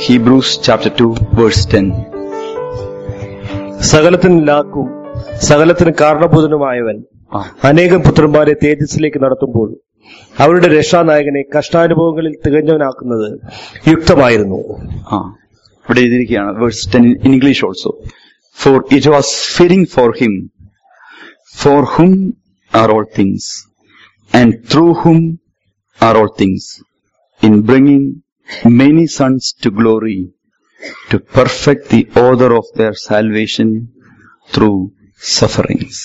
Hebrews chapter 2 verse 10. സകലത്തിനും ലാക്കും സകലത്തിന് കാരണഭൂതനുമായവൻ ആ. അനേകം പുത്രന്മാരെ തേജസ്സിലേക്ക് നടത്തുമ്പോൾ അവരുടെ രക്ഷാനായകനെ കഷ്ടാനുഭവങ്ങളിൽ തികഞ്ഞവനാക്കുന്നത് യുക്തമായിരുന്നു ആ ഇവിടെ എഴുതിയിരിക്കുകയാണ് verse ten in English also for it was fitting for him for whom are all things and through whom are all things in bringing many sons to glory to perfect the author of their salvation through sufferings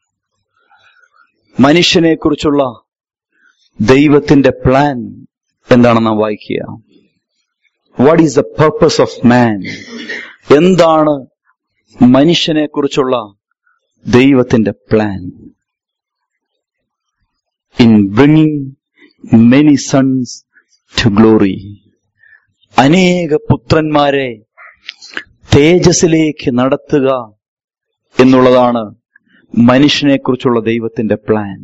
മനുഷ്യനെ കുറിച്ചുള്ള ദൈവത്തിന്റെ plan എന്താണെന്ന് നാം വായിക്കുക what is the purpose of man എന്താണ് മനുഷ്യനെ കുറിച്ചുള്ള ദൈവത്തിന്റെ plan in bringing many sons to glory അനേക പുത്രന്മാരെ തേജസ്സിലേക്ക് നടത്തുക എന്നുള്ളതാണ് മനുഷ്യനെ കുറിച്ചുള്ള ദൈവത്തിന്റെ പ്ലാൻ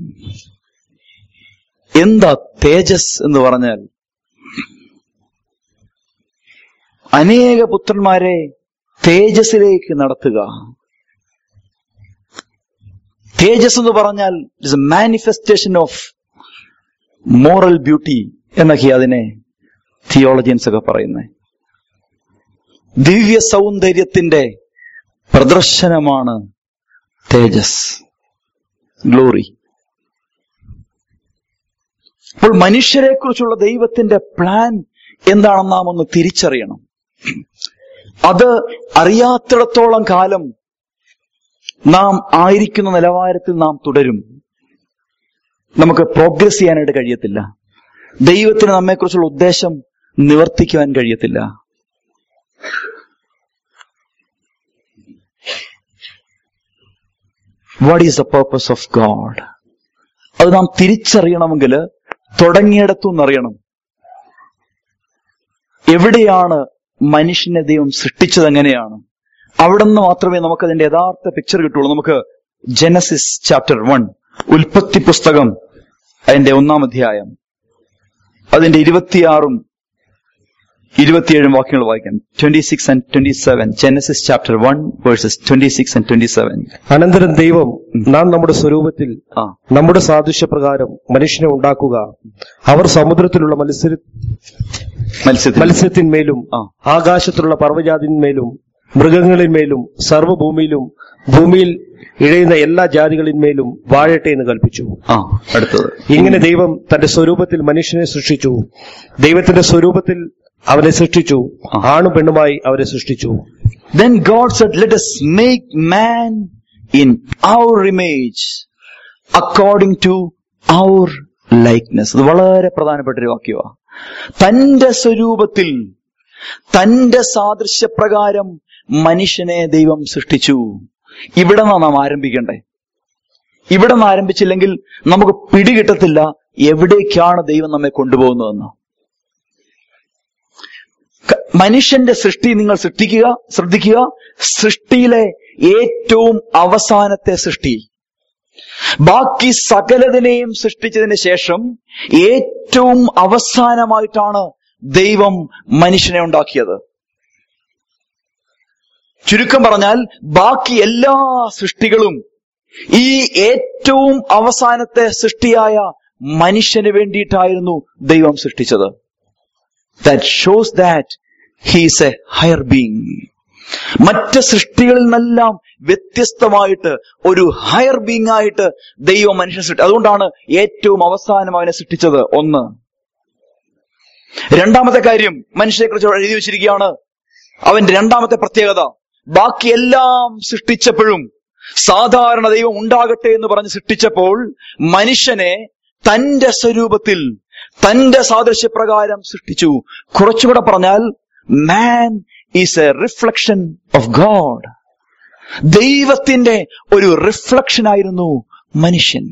എന്താ തേജസ് എന്ന് പറഞ്ഞാൽ അനേക പുത്രന്മാരെ തേജസ്സിലേക്ക് നടത്തുക തേജസ് എന്ന് പറഞ്ഞാൽ it's a manifestation of moral beauty എന്നൊക്കെ അതിനെ തിയോളജിയൻസ് ഒക്കെ പറയുന്നത് ദിവ്യ സൗന്ദര്യത്തിന്റെ പ്രദർശനമാണ് തേജസ് ഗ്ലോറി അപ്പോൾ മനുഷ്യരെ കുറിച്ചുള്ള ദൈവത്തിന്റെ പ്ലാൻ എന്താണെന്ന് നാം ഒന്ന് തിരിച്ചറിയണം അത് അറിയാത്തിടത്തോളം കാലം നാം ആയിരിക്കുന്ന നിലവാരത്തിൽ നാം തുടരും നമുക്ക് പ്രോഗ്രസ് ചെയ്യാനായിട്ട് കഴിയത്തില്ല ദൈവത്തിന് നമ്മെക്കുറിച്ചുള്ള ഉദ്ദേശം നിവർത്തിക്കുവാൻ കഴിയത്തില്ല what is the purpose of God അത് നാം തിരിച്ചറിയണമെങ്കിൽ തുടങ്ങിയിടത്തുനിന്ന് അറിയണം എവിടെയാണ് മനുഷ്യനെ ദൈവം സൃഷ്ടിച്ചത് എങ്ങനെയാണ് അവിടെ നിന്ന് മാത്രമേ നമുക്ക് അതിന്റെ യഥാർത്ഥ പിക്ചർ കിട്ടുള്ളൂ നമുക്ക് ജനസിസ് ചാപ്റ്റർ വൺ ഉൽപ്പത്തി പുസ്തകം അതിന്റെ ഒന്നാം അധ്യായം അതിന്റെ ഇരുപത്തിയാറും ഇരുപത്തിയേഴും വാക്യങ്ങൾ വായിക്കാം twenty six and twenty seven Genesis chapter one verses twenty six and twenty seven അനന്തരം ദൈവം നാം നമ്മുടെ സ്വരൂപത്തിൽ ആ നമ്മുടെ സാദൃശ്യപ്രകാരം മനുഷ്യനെ ഉണ്ടാക്കുക അവർ സമുദ്രത്തിലുള്ള മത്സര മത്സ്യത്തിൽ മത്സ്യത്തിന്മേലും ആ. ആകാശത്തിലുള്ള പർവ്വജാതിന്മേലും മൃഗങ്ങളിന്മേലും സർവ്വഭൂമിയിലും ഭൂമിയിൽ ഇഴയുന്ന എല്ലാ ജാതികളിന്മേലും വാഴട്ടെ എന്ന് കൽപ്പിച്ചു ആ അടുത്തത് ഇങ്ങനെ ദൈവം തന്റെ സ്വരൂപത്തിൽ മനുഷ്യനെ സൃഷ്ടിച്ചു ദൈവത്തിന്റെ സ്വരൂപത്തിൽ അവനെ സൃഷ്ടിച്ചു ആണും പെണ്ണുമായി അവരെ സൃഷ്ടിച്ചു Then God said, Let us make man in our image, according to our likeness. അത് വളരെ പ്രധാനപ്പെട്ട ഒരു വാക്യമാണ് തന്റെ സ്വരൂപത്തിൽ തന്റെ സാദൃശ്യപ്രകാരം മനുഷ്യനെ ദൈവം സൃഷ്ടിച്ചു ഇവിടെ നിന്നാണ് നാം ആരംഭിക്കണ്ടേ ഇവിടെ നിന്ന് ആരംഭിച്ചില്ലെങ്കിൽ നമുക്ക് പിടികിട്ടത്തില്ല എവിടേക്കാണ് ദൈവം നമ്മെ കൊണ്ടുപോകുന്നതെന്ന് ക- മനുഷ്യന്റെ സൃഷ്ടി നിങ്ങൾ സൃഷ്ടിക്കുക ശ്രദ്ധിക്കുക സൃഷ്ടിയിലെ ഏറ്റവും അവസാനത്തെ സൃഷ്ടി ബാക്കി സകലതിനെയും സൃഷ്ടിച്ചതിന് ശേഷം ഏറ്റവും അവസാനമായിട്ടാണ് ദൈവം മനുഷ്യനെ ഉണ്ടാക്കിയത് ചുരുക്കം പറഞ്ഞാൽ ബാക്കി എല്ലാ സൃഷ്ടികളും ഈ ഏറ്റവും അവസാനത്തെ സൃഷ്ടിയായ മനുഷ്യന് വേണ്ടിയിട്ടായിരുന്നു ദൈവം സൃഷ്ടിച്ചത് that shows that he is a higher being. മറ്റ് സൃഷ്ടികളിൽ നിന്നെല്ലാം വ്യത്യസ്തമായിട്ട് ഒരു ഹയർ ബീങ് ആയിട്ട് ദൈവം മനുഷ്യനെ സൃഷ്ടി അതുകൊണ്ടാണ് ഏറ്റവും അവസാനം അവനെ സൃഷ്ടിച്ചത് ഒന്ന് രണ്ടാമത്തെ കാര്യം മനുഷ്യനെ കുറിച്ച് എഴുതി വെച്ചിരിക്കുകയാണ് അവന്റെ രണ്ടാമത്തെ പ്രത്യേകത ബാക്കി എല്ലാം സൃഷ്ടിച്ചപ്പോഴും സാധാരണ ദൈവം ഉണ്ടാകട്ടെ എന്ന് പറഞ്ഞ് സൃഷ്ടിച്ചപ്പോൾ മനുഷ്യനെ തന്റെ സ്വരൂപത്തിൽ തന്റെ സാദൃശ്യപ്രകാരം സൃഷ്ടിച്ചു കുറച്ചുകൂടെ പറഞ്ഞാൽ man is a reflection of God ദൈവത്തിന്റെ ഒരു റിഫ്ലക്ഷൻ ആയിരുന്നു മനുഷ്യൻ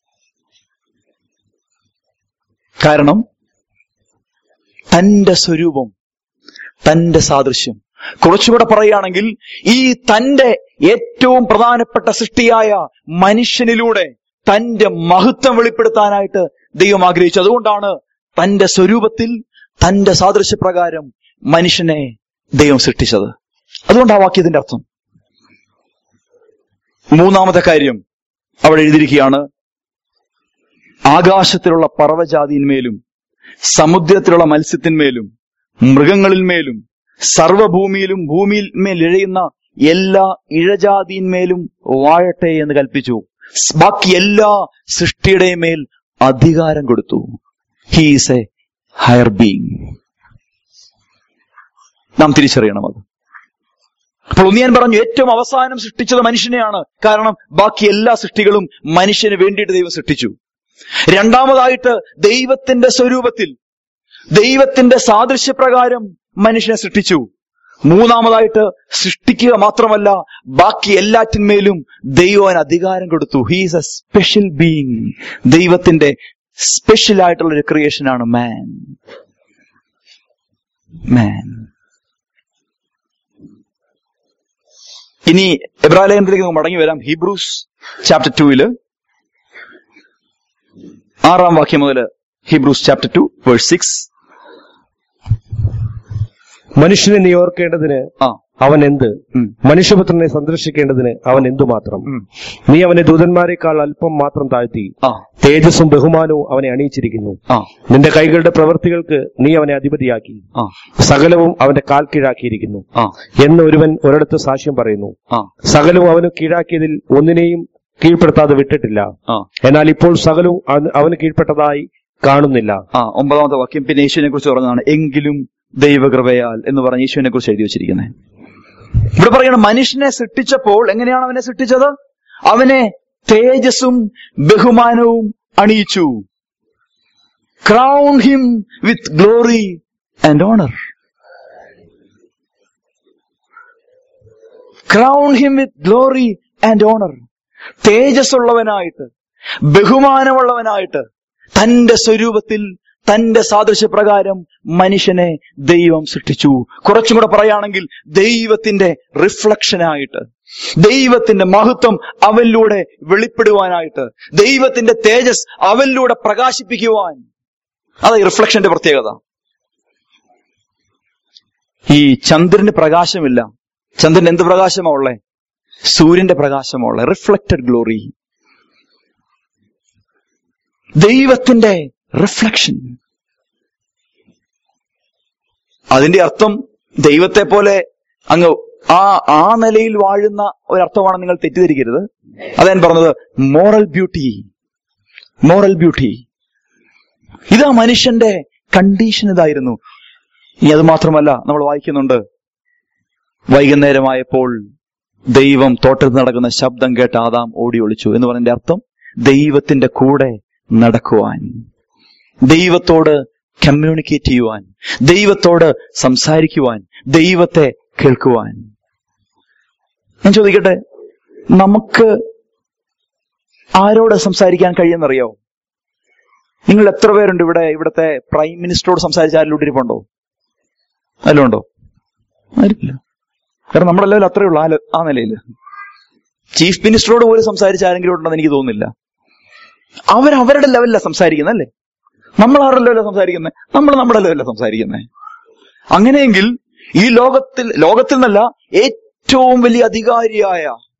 കാരണം തന്റെ സ്വരൂപം തന്റെ സാദൃശ്യം കുറച്ചുകൂടെ പറയുകയാണെങ്കിൽ ഈ തന്റെ ഏറ്റവും പ്രധാനപ്പെട്ട സൃഷ്ടിയായ മനുഷ്യനിലൂടെ തന്റെ മഹത്വം വെളിപ്പെടുത്താനായിട്ട് ദൈവം ആഗ്രഹിച്ചു അതുകൊണ്ടാണ് തന്റെ സ്വരൂപത്തിൽ തന്റെ സാദൃശ്യപ്രകാരം മനുഷ്യനെ ദൈവം സൃഷ്ടിച്ചത് അതുകൊണ്ട് ആ വാക്യത്തിന്റെ അർത്ഥം മൂന്നാമത്തെ കാര്യം അവിടെ എഴുതിയിരിക്കുകയാണ് ആകാശത്തിലുള്ള പറവജാതിന്മേലും സമുദ്രത്തിലുള്ള മത്സ്യത്തിന്മേലും മൃഗങ്ങളിന്മേലും സർവഭൂമിയിലും ഭൂമിയിൽ മേൽ ഇഴയുന്ന എല്ലാ ഇഴജാതിന്മേലും വാഴട്ടെ എന്ന് കൽപ്പിച്ചു ബാക്കി എല്ലാ സൃഷ്ടിയുടെയും മേൽ അധികാരം കൊടുത്തു ഹീസ് എ ഹയർ ബീങ് നാം തിരിച്ചറിയണം അത് അപ്പോൾ ഒന്ന് ഞാൻ പറഞ്ഞു ഏറ്റവും അവസാനം സൃഷ്ടിച്ചത് മനുഷ്യനെയാണ് കാരണം ബാക്കി എല്ലാ സൃഷ്ടികളും മനുഷ്യന് വേണ്ടിയിട്ട് ദൈവം സൃഷ്ടിച്ചു രണ്ടാമതായിട്ട് ദൈവത്തിന്റെ സ്വരൂപത്തിൽ ദൈവത്തിന്റെ സാദൃശ്യപ്രകാരം മനുഷ്യനെ സൃഷ്ടിച്ചു മൂന്നാമതായിട്ട് സൃഷ്ടിക്കുക മാത്രമല്ല ബാക്കി എല്ലാറ്റിന്മേലും ദൈവം അധികാരം കൊടുത്തു ഹീസ് എ സ്പെഷ്യൽ ബീയിങ് ദൈവത്തിന്റെ സ്പെഷ്യൽ ആയിട്ടുള്ള ഒരു ക്രിയേഷനാണ് മാൻ മാൻ ഇനി എബ്രാലയത്തിലേക്ക് നമുക്ക് മടങ്ങി വരാം ഹീബ്രൂസ് ചാപ്റ്റർ ടൂവില് ആറാം വാക്യം മുതൽ Hebrews chapter two verse six മനുഷ്യനെ നീ ഓർക്കേണ്ടതിന് ആ അവൻ എന്ത് ഉം. മനുഷ്യപുത്രനെ സന്ദർശിക്കേണ്ടതിന് അവൻ എന്തുമാത്രം ഉം. നീ അവനെ ദൂതന്മാരെക്കാൾ അല്പം മാത്രം താഴ്ത്തി ആ തേജസ്സും ബഹുമാനവും അവനെ അണിയിച്ചിരിക്കുന്നു ആ നിന്റെ കൈകളുടെ പ്രവൃത്തികൾക്ക് നീ അവനെ അധിപതിയാക്കി ആ സകലവും അവന്റെ കാൽ കീഴാക്കിയിരിക്കുന്നു ആ എന്ന് ഒരുവൻ ഒരിടത്ത് സാക്ഷ്യം പറയുന്നു ആ സകലവും അവന് കീഴാക്കിയതിൽ ഒന്നിനെയും കീഴ്പ്പെടുത്താതെ വിട്ടിട്ടില്ല ആ എന്നാൽ ഇപ്പോൾ സകലവും അവന് അവന് കീഴ്പ്പെട്ടതായി കാണുന്നില്ല ആ ഒമ്പതാമത്തെ വാക്യം പിന്നെ യേശുവിനെ കുറിച്ച് പറഞ്ഞതാണ് എങ്കിലും ദൈവകൃപയാൽ എന്ന് പറഞ്ഞ് യേശുവിനെ കുറിച്ച് എഴുതി വെച്ചിരിക്കുന്നത് ഇവിടെ പറയണം മനുഷ്യനെ സൃഷ്ടിച്ചപ്പോൾ എങ്ങനെയാണ് അവനെ സൃഷ്ടിച്ചത് അവനെ തേജസ്സും ബഹുമാനവും അണിയിച്ചു crown him with glory and honour crown him with glory and honour തേജസ്സുള്ളവനായിട്ട് ബഹുമാനമുള്ളവനായിട്ട് തന്റെ സ്വരൂപത്തിൽ തന്റെ സാദൃശ്യപ്രകാരം മനുഷ്യനെ ദൈവം സൃഷ്ടിച്ചു കുറച്ചും കൂടെ പറയുകയാണെങ്കിൽ ദൈവത്തിന്റെ റിഫ്ലക്ഷനായിട്ട് ദൈവത്തിന്റെ മഹത്വം അവനിലൂടെ വെളിപ്പെടുവാനായിട്ട് ദൈവത്തിന്റെ തേജസ് അവനിലൂടെ പ്രകാശിപ്പിക്കുവാൻ അതാ ഈ റിഫ്ലക്ഷന്റെ പ്രത്യേകത ഈ ചന്ദ്രന് പ്രകാശമില്ല ചന്ദ്രൻ എന്ത് പ്രകാശമാ ഉള്ളേ സൂര്യന്റെ പ്രകാശമാ ഉള്ളേ റിഫ്ലക്റ്റഡ് ഗ്ലോറി ദൈവത്തിന്റെ റിഫ്ലക്ഷൻ അതിന്റെ അർത്ഥം ദൈവത്തെ പോലെ അങ്ങ് ആ ആ നിലയിൽ വാഴുന്ന ഒരർത്ഥമാണ് നിങ്ങൾ തെറ്റിദ്ധരിക്കരുത് അതാ ഞാൻ പറഞ്ഞത് മോറൽ ബ്യൂട്ടി മോറൽ ബ്യൂട്ടി ഇതാ മനുഷ്യന്റെ കണ്ടീഷൻ ഇതായിരുന്നു ഇനി അത് മാത്രമല്ല നമ്മൾ വായിക്കുന്നുണ്ട് വൈകുന്നേരമായപ്പോൾ ദൈവം തോട്ടത്തിൽ നടക്കുന്ന ശബ്ദം കേട്ട് ആദാം ഓടി ഒളിച്ചു എന്ന് പറഞ്ഞതിന്റെ അർത്ഥം ദൈവത്തിന്റെ കൂടെ നടക്കുവാൻ ദൈവത്തോട് കമ്മ്യൂണിക്കേറ്റ് ചെയ്യുവാൻ ദൈവത്തോട് സംസാരിക്കുവാൻ ദൈവത്തെ കേൾക്കുവാൻ ഞാൻ ചോദിക്കട്ടെ നമുക്ക് ആരോട് സംസാരിക്കാൻ കഴിയുമെന്നറിയോ നിങ്ങൾ എത്ര പേരുണ്ട് ഇവിടെ ഇവിടുത്തെ പ്രൈം മിനിസ്റ്ററോട് സംസാരിച്ച ആരിലൂടെ ഇരിപ്പുണ്ടോ അതിലുണ്ടോ ആരില്ല കാരണം നമ്മുടെ ലെവൽ അത്രയേ ഉള്ളൂ ആ ലെ- ആ നിലയിൽ ചീഫ് മിനിസ്റ്ററോട് പോലും സംസാരിച്ച ആരെങ്കിലും ഉണ്ടെന്ന് എനിക്ക് തോന്നുന്നില്ല അവർ അവരുടെ ലെവലിലാണ് സംസാരിക്കുന്നത് അല്ലേ നമ്മൾ ആരുടെ ലെവലിലാണ് സംസാരിക്കുന്നത് നമ്മൾ നമ്മുടെ ലെവലിലാണ് സംസാരിക്കുന്നത് അങ്ങനെയെങ്കിൽ ഈ ലോകത്തിൽ ലോകത്തിൽ നിന്നല്ല ഏറ്റവും വലിയ അധികാരിയായ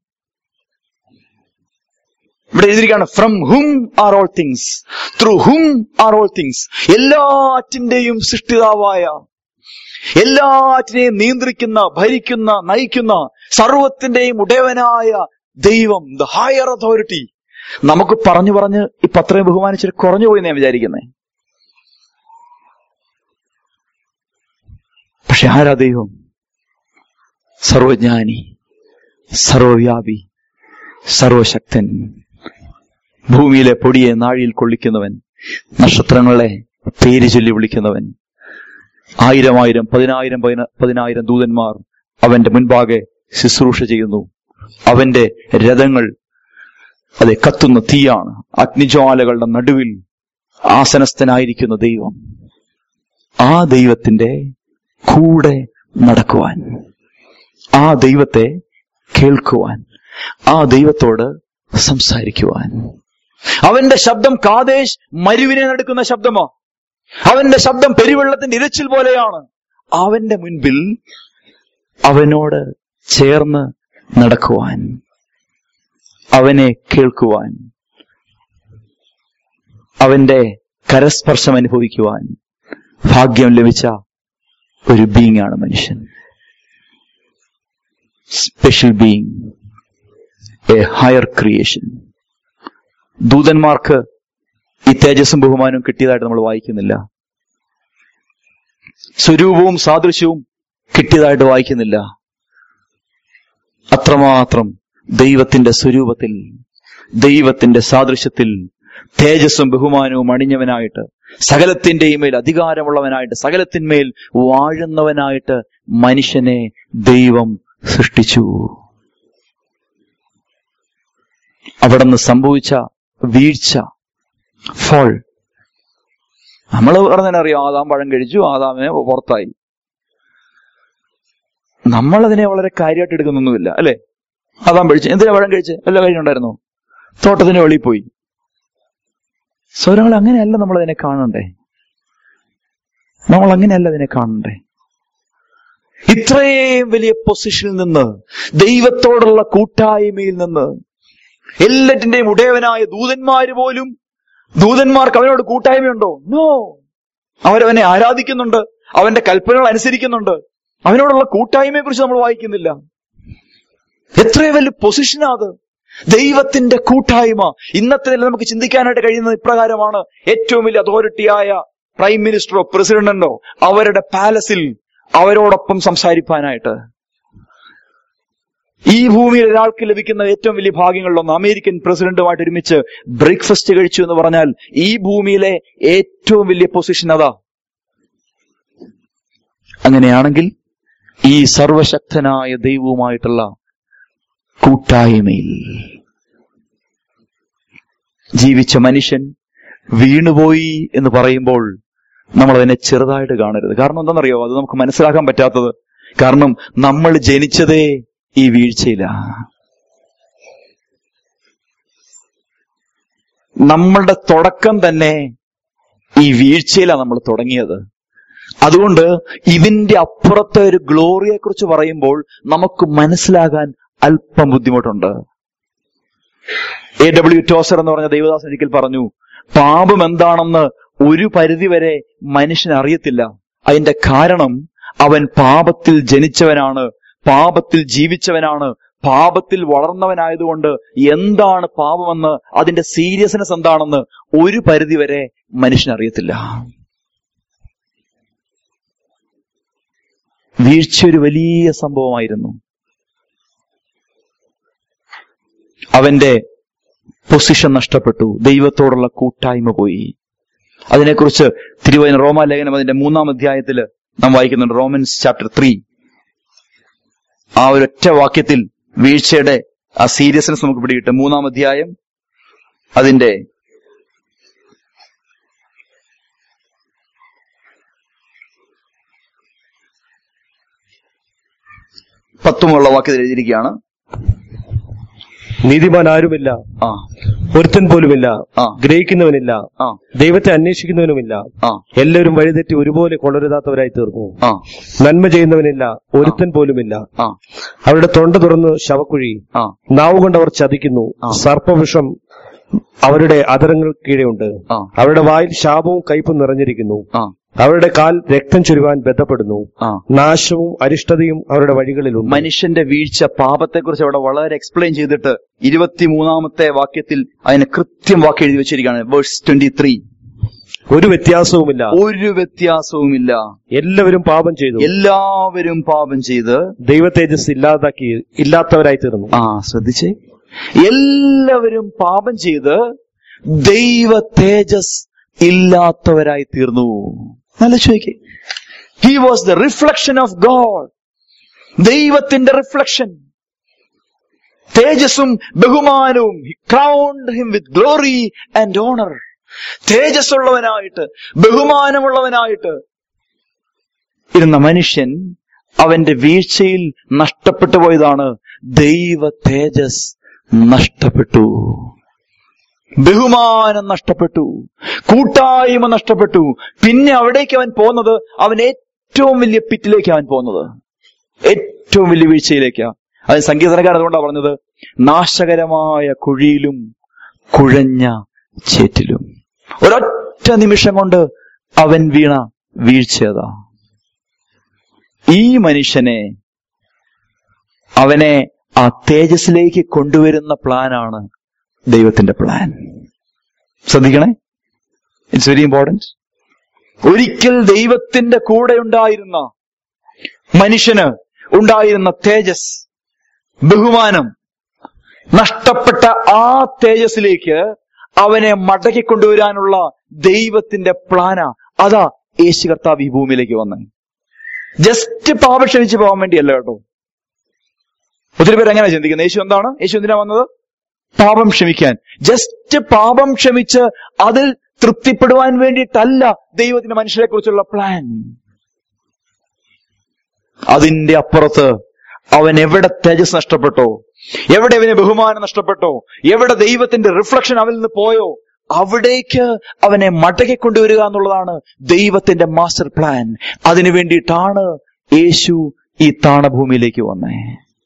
ഇവിടെ എഴുതിയിരിക്കുകയാണ് from whom are all things through whom are all things എല്ലാറ്റിന്റെയും സൃഷ്ടിതാവായ എല്ലാറ്റിനെയും നിയന്ത്രിക്കുന്ന ഭരിക്കുന്ന നയിക്കുന്ന സർവത്തിന്റെയും ഉടയവനായ ദൈവം ദ ഹയർ അതോറിറ്റി നമുക്ക് പറഞ്ഞു പറഞ്ഞ് ഇപ്പൊ അത്രയും ബഹുമാനിച്ചിട്ട് കുറഞ്ഞു പോയി ഞാൻ വിചാരിക്കുന്നത് പക്ഷെ ആരാ ദൈവം സർവജ്ഞാനി സർവവ്യാപി സർവശക്തൻ ഭൂമിയിലെ പൊടിയെ നാഴിയിൽ കൊള്ളിക്കുന്നവൻ നക്ഷത്രങ്ങളെ പേര് ചൊല്ലി വിളിക്കുന്നവൻ ആയിരം ആയിരം പതിനായിരം പതിന- പതിനായിരം ദൂതന്മാർ അവന്റെ മുൻപാകെ ശുശ്രൂഷ ചെയ്യുന്നു അവന്റെ രഥങ്ങൾ അതെ കത്തുന്ന തീയാണ് അഗ്നിജ്വാലകളുടെ നടുവിൽ ആസനസ്ഥനായിരിക്കുന്ന ദൈവം ആ ദൈവത്തിന്റെ കൂടെ നടക്കുവാൻ ആ ദൈവത്തെ കേൾക്കുവാൻ ആ ദൈവത്തോട് സംസാരിക്കുവാൻ അവന്റെ ശബ്ദം കാതേശ് മരുവിനെ നടക്കുന്ന ശബ്ദമാ അവന്റെ ശബ്ദം പെരുവെള്ളത്തിന്റെ ഇരച്ചിൽ പോലെയാണ് അവന്റെ മുൻപിൽ അവനോട് ചേർന്ന് നടക്കുവാൻ അവനെ കേൾക്കുവാൻ അവന്റെ കരസ്പർശം അനുഭവിക്കുവാൻ ഭാഗ്യം ലഭിച്ച ഒരു ബീങ് ആണ് മനുഷ്യൻ special being a higher creation ദൂതന്മാർക്ക് ഈ തേജസ്സും ബഹുമാനവും കിട്ടിയതായിട്ട് നമ്മൾ വായിക്കുന്നില്ല സ്വരൂപവും സാദൃശ്യവും കിട്ടിയതായിട്ട് വായിക്കുന്നില്ല അത്രമാത്രം ദൈവത്തിന്റെ സ്വരൂപത്തിൽ ദൈവത്തിന്റെ സാദൃശ്യത്തിൽ തേജസ്സും ബഹുമാനവും അണിഞ്ഞവനായിട്ട് സകലത്തിന്റെയും മേൽ അധികാരമുള്ളവനായിട്ട് സകലത്തിന്മേൽ വാഴുന്നവനായിട്ട് മനുഷ്യനെ ദൈവം സൃഷ്ടിച്ചു അവിടുന്ന് സംഭവിച്ച വീഴ്ച ഫോൾ നമ്മൾ പറഞ്ഞതിനറിയാം ആദാം പഴം കഴിച്ചു ആദാമിനെ പുറത്തായി നമ്മളതിനെ വളരെ കാര്യമായിട്ട് എടുക്കുന്നൊന്നുമില്ല അല്ലെ ആദാം കഴിച്ചു എന്തിനാ പഴം കഴിച്ച് എല്ലാ കാര്യം ഉണ്ടായിരുന്നു തോട്ടത്തിന് വെളിയിൽ പോയി സ്വരങ്ങൾ അങ്ങനെയല്ല നമ്മൾ അതിനെ കാണണ്ടേ നമ്മൾ അങ്ങനെയല്ല അതിനെ കാണണ്ടേ ഇത്രയും വലിയ പൊസിഷനിൽ നിന്ന് ദൈവത്തോടുള്ള കൂട്ടായ്മയിൽ നിന്ന് എല്ലാറ്റിന്റെയും ഉടയവനായ ദൂതന്മാര് പോലും ദൂതന്മാർക്ക് അവനോട് കൂട്ടായ്മയുണ്ടോ നോ അവരവനെ ആരാധിക്കുന്നുണ്ട് അവന്റെ കൽപ്പനകൾ അനുസരിക്കുന്നുണ്ട് അവനോടുള്ള കൂട്ടായ്മയെ കുറിച്ച് നമ്മൾ വായിക്കുന്നില്ല എത്രയോ വലിയ പൊസിഷനാ അത് ദൈവത്തിന്റെ കൂട്ടായ്മ ഇന്നത്തെ നില നമുക്ക് ചിന്തിക്കാനായിട്ട് കഴിയുന്നത് ഇപ്രകാരമാണ് ഏറ്റവും വലിയ അതോറിറ്റിയായ പ്രൈം മിനിസ്റ്ററോ പ്രസിഡന്റോ അവരുടെ പാലസിൽ അവരോടൊപ്പം സംസാരിക്കാനായിട്ട് ഈ ഭൂമിയിൽ ഒരാൾക്ക് ലഭിക്കുന്ന ഏറ്റവും വലിയ ഭാഗ്യങ്ങളിലൊന്ന് അമേരിക്കൻ പ്രസിഡന്റുമായിട്ട് ഒരുമിച്ച് ബ്രേക്ക്ഫാസ്റ്റ് കഴിച്ചു എന്ന് പറഞ്ഞാൽ ഈ ഭൂമിയിലെ ഏറ്റവും വലിയ പൊസിഷൻ അതാ അങ്ങനെയാണെങ്കിൽ ഈ സർവശക്തനായ ദൈവവുമായിട്ടുള്ള കൂട്ടായ്മയിൽ ജീവിച്ച മനുഷ്യൻ വീണുപോയി എന്ന് പറയുമ്പോൾ നമ്മൾ അതിനെ ചെറുതായിട്ട് കാണരുത് കാരണം എന്താണെന്നറിയോ അത് നമുക്ക് മനസ്സിലാക്കാൻ പറ്റാത്തത് കാരണം നമ്മൾ ജനിച്ചതേ ഈ വീഴ്ചയില നമ്മളുടെ തുടക്കം തന്നെ ഈ വീഴ്ചയിലാണ് നമ്മൾ തുടങ്ങിയത് അതുകൊണ്ട് ഇതിന്റെ അപ്പുറത്തെ ഒരു ഗ്ലോറിയെ കുറിച്ച് പറയുമ്പോൾ നമുക്ക് മനസ്സിലാകാൻ അല്പം ബുദ്ധിമുട്ടുണ്ട് എ ഡബ്ല്യു ടോസർ എന്ന് പറഞ്ഞ ദേവദാസൻ ഒരിക്കൽ പറഞ്ഞു പാപം എന്താണെന്ന് ഒരു പരിധിവരെ മനുഷ്യൻ അറിയത്തില്ല അതിന്റെ കാരണം അവൻ പാപത്തിൽ ജനിച്ചവനാണ് പാപത്തിൽ ജീവിച്ചവനാണ് പാപത്തിൽ വളർന്നവനായതുകൊണ്ട് എന്താണ് പാപമെന്ന് അതിന്റെ സീരിയസ്നെസ് എന്താണെന്ന് ഒരു പരിധിവരെ മനുഷ്യൻ അറിയത്തില്ല വീഴ്ച ഒരു വലിയ സംഭവമായിരുന്നു അവന്റെ പൊസിഷൻ നഷ്ടപ്പെട്ടു ദൈവത്തോടുള്ള കൂട്ടായ്മ പോയി അതിനെക്കുറിച്ച് തിരുവചന റോമാലേഖനം അതിന്റെ മൂന്നാം അധ്യായത്തിൽ നാം വായിക്കുന്നുണ്ട് റോമൻസ് ചാപ്റ്റർ ത്രീ ആ ഒരൊറ്റ വാക്യത്തിൽ വീഴ്ചയുടെ ആ സീരിയസ്നെസ് നമുക്ക് പിടികിട്ടും മൂന്നാം അധ്യായം അതിന്റെ പത്തുമുള്ള വാക്യത്തിൽ എഴുതിയിരിക്കുകയാണ് നീതിമാൻ ആരുമില്ല ആ ഒരുത്തൻ പോലുമില്ല ആ. ഗ്രഹിക്കുന്നവനില്ല ആ ദൈവത്തെ അന്വേഷിക്കുന്നവനുമില്ല ആ എല്ലാവരും വഴിതെറ്റി ഒരുപോലെ കൊളരുതാത്തവരായി തീർന്നു ആ നന്മ ചെയ്യുന്നവനില്ല ഒരുത്തൻ പോലുമില്ല ആ അവരുടെ തൊണ്ട തുറന്ന് ശവക്കുഴി ആ നാവ് കൊണ്ട് അവർ ചതിക്കുന്നു ആ. സർപ്പവിഷം അവരുടെ അതരങ്ങൾ കീഴെയുണ്ട് ആ അവരുടെ വായിൽ ശാപവും കയ്പും നിറഞ്ഞിരിക്കുന്നു ആ അവരുടെ കാൽ രക്തം ചുരുവാൻ ബന്ധപ്പെടുന്നു ആ നാശവും അരിഷ്ടതയും അവരുടെ വഴികളിലുണ്ട് മനുഷ്യന്റെ വീഴ്ച പാപത്തെക്കുറിച്ച് അവിടെ വളരെ എക്സ്പ്ലെയിൻ ചെയ്തിട്ട് ഇരുപത്തിമൂന്നാമത്തെ വാക്യത്തിൽ അതിന് കൃത്യം വാക്യം എഴുതി വെച്ചിരിക്കുകയാണ് വേഴ്സ് ട്വന്റി ത്രീ ഒരു വ്യത്യാസവുമില്ല ഒരു വ്യത്യാസവുമില്ല എല്ലാവരും പാപം ചെയ്തു എല്ലാവരും പാപം ചെയ്ത് ദൈവ തേജസ് ഇല്ലാതാക്കി ഇല്ലാത്തവരായി തീർന്നു ആ ശ്രദ്ധിച്ചേ എല്ലാവരും പാപം ചെയ്ത് ദൈവ തേജസ് ഇല്ലാത്തവരായി തീർന്നു നല്ല ചോദിക്കേ he was the reflection of God ദൈവത്തിന്റെ റിഫ്ലക്ഷൻ തേജസ്സും ബഹുമാനവും crowned him with glory and honour തേജസ്സുള്ളവനായിട്ട് ബഹുമാനമുള്ളവനായിട്ട് ഇരുന്ന മനുഷ്യൻ അവന്റെ വീഴ്ചയിൽ നഷ്ടപ്പെട്ടു പോയതാണ് ദൈവ തേജസ് നഷ്ടപ്പെട്ടു ബഹുമാനം നഷ്ടപ്പെട്ടു കൂട്ടായ്മ നഷ്ടപ്പെട്ടു പിന്നെ അവിടേക്ക് അവൻ പോകുന്നത് അവൻ ഏറ്റവും വലിയ പിറ്റിലേക്ക് അവൻ പോകുന്നത് ഏറ്റവും വലിയ വീഴ്ചയിലേക്കാ അത് സംഗീതനക്കാരൻ അതുകൊണ്ടാണ് പറഞ്ഞത് നാശകരമായ കുഴിയിലും കുഴഞ്ഞ ചേറ്റിലും ഒരൊറ്റ നിമിഷം കൊണ്ട് അവൻ വീണ വീഴ്ചയതാ ഈ മനുഷ്യനെ അവനെ ആ തേജസ്സിലേക്ക് കൊണ്ടുവരുന്ന പ്ലാനാണ് ദൈവത്തിന്റെ പ്ലാൻ ശ്രദ്ധിക്കണേ ഇറ്റ്സ് വെരി ഇമ്പോർട്ടൻറ്റ് ഒരിക്കൽ ദൈവത്തിന്റെ കൂടെ ഉണ്ടായിരുന്ന മനുഷ്യന് ഉണ്ടായിരുന്ന തേജസ് ബഹുമാനം നഷ്ടപ്പെട്ട ആ തേജസ്സിലേക്ക് അവനെ മടക്കി കൊണ്ടുവരാനുള്ള ദൈവത്തിന്റെ പ്ലാന അതാ യേശു കർത്താവ് ഈ ഭൂമിയിലേക്ക് വന്നത് ജസ്റ്റ് പാപം ക്ഷമിച്ച് പോകാൻ വേണ്ടിയല്ല കേട്ടോ ഒത്തിരി പേര് എങ്ങനെ ചിന്തിക്കുന്നത് യേശു എന്താണ് യേശു എന്തിനാ വന്നത് പാപം ക്ഷമിക്കാൻ ജസ്റ്റ് പാപം ക്ഷമിച്ച് അതിൽ തൃപ്തിപ്പെടുവാൻ വേണ്ടിയിട്ടല്ല ദൈവത്തിന്റെ മനുഷ്യരെ കുറിച്ചുള്ള പ്ലാൻ അതിന്റെ അപ്പുറത്ത് അവൻ എവിടെ തേജസ് നഷ്ടപ്പെട്ടോ എവിടെ അവന് ബഹുമാനം നഷ്ടപ്പെട്ടോ എവിടെ ദൈവത്തിന്റെ റിഫ്ലക്ഷൻ അവനിൽ നിന്ന് പോയോ അവിടേക്ക് അവനെ മടക്കി കൊണ്ടുവരിക എന്നുള്ളതാണ് ദൈവത്തിന്റെ മാസ്റ്റർ പ്ലാൻ അതിനു വേണ്ടിയിട്ടാണ് യേശു ഈ താണഭൂമിയിലേക്ക് വന്നേ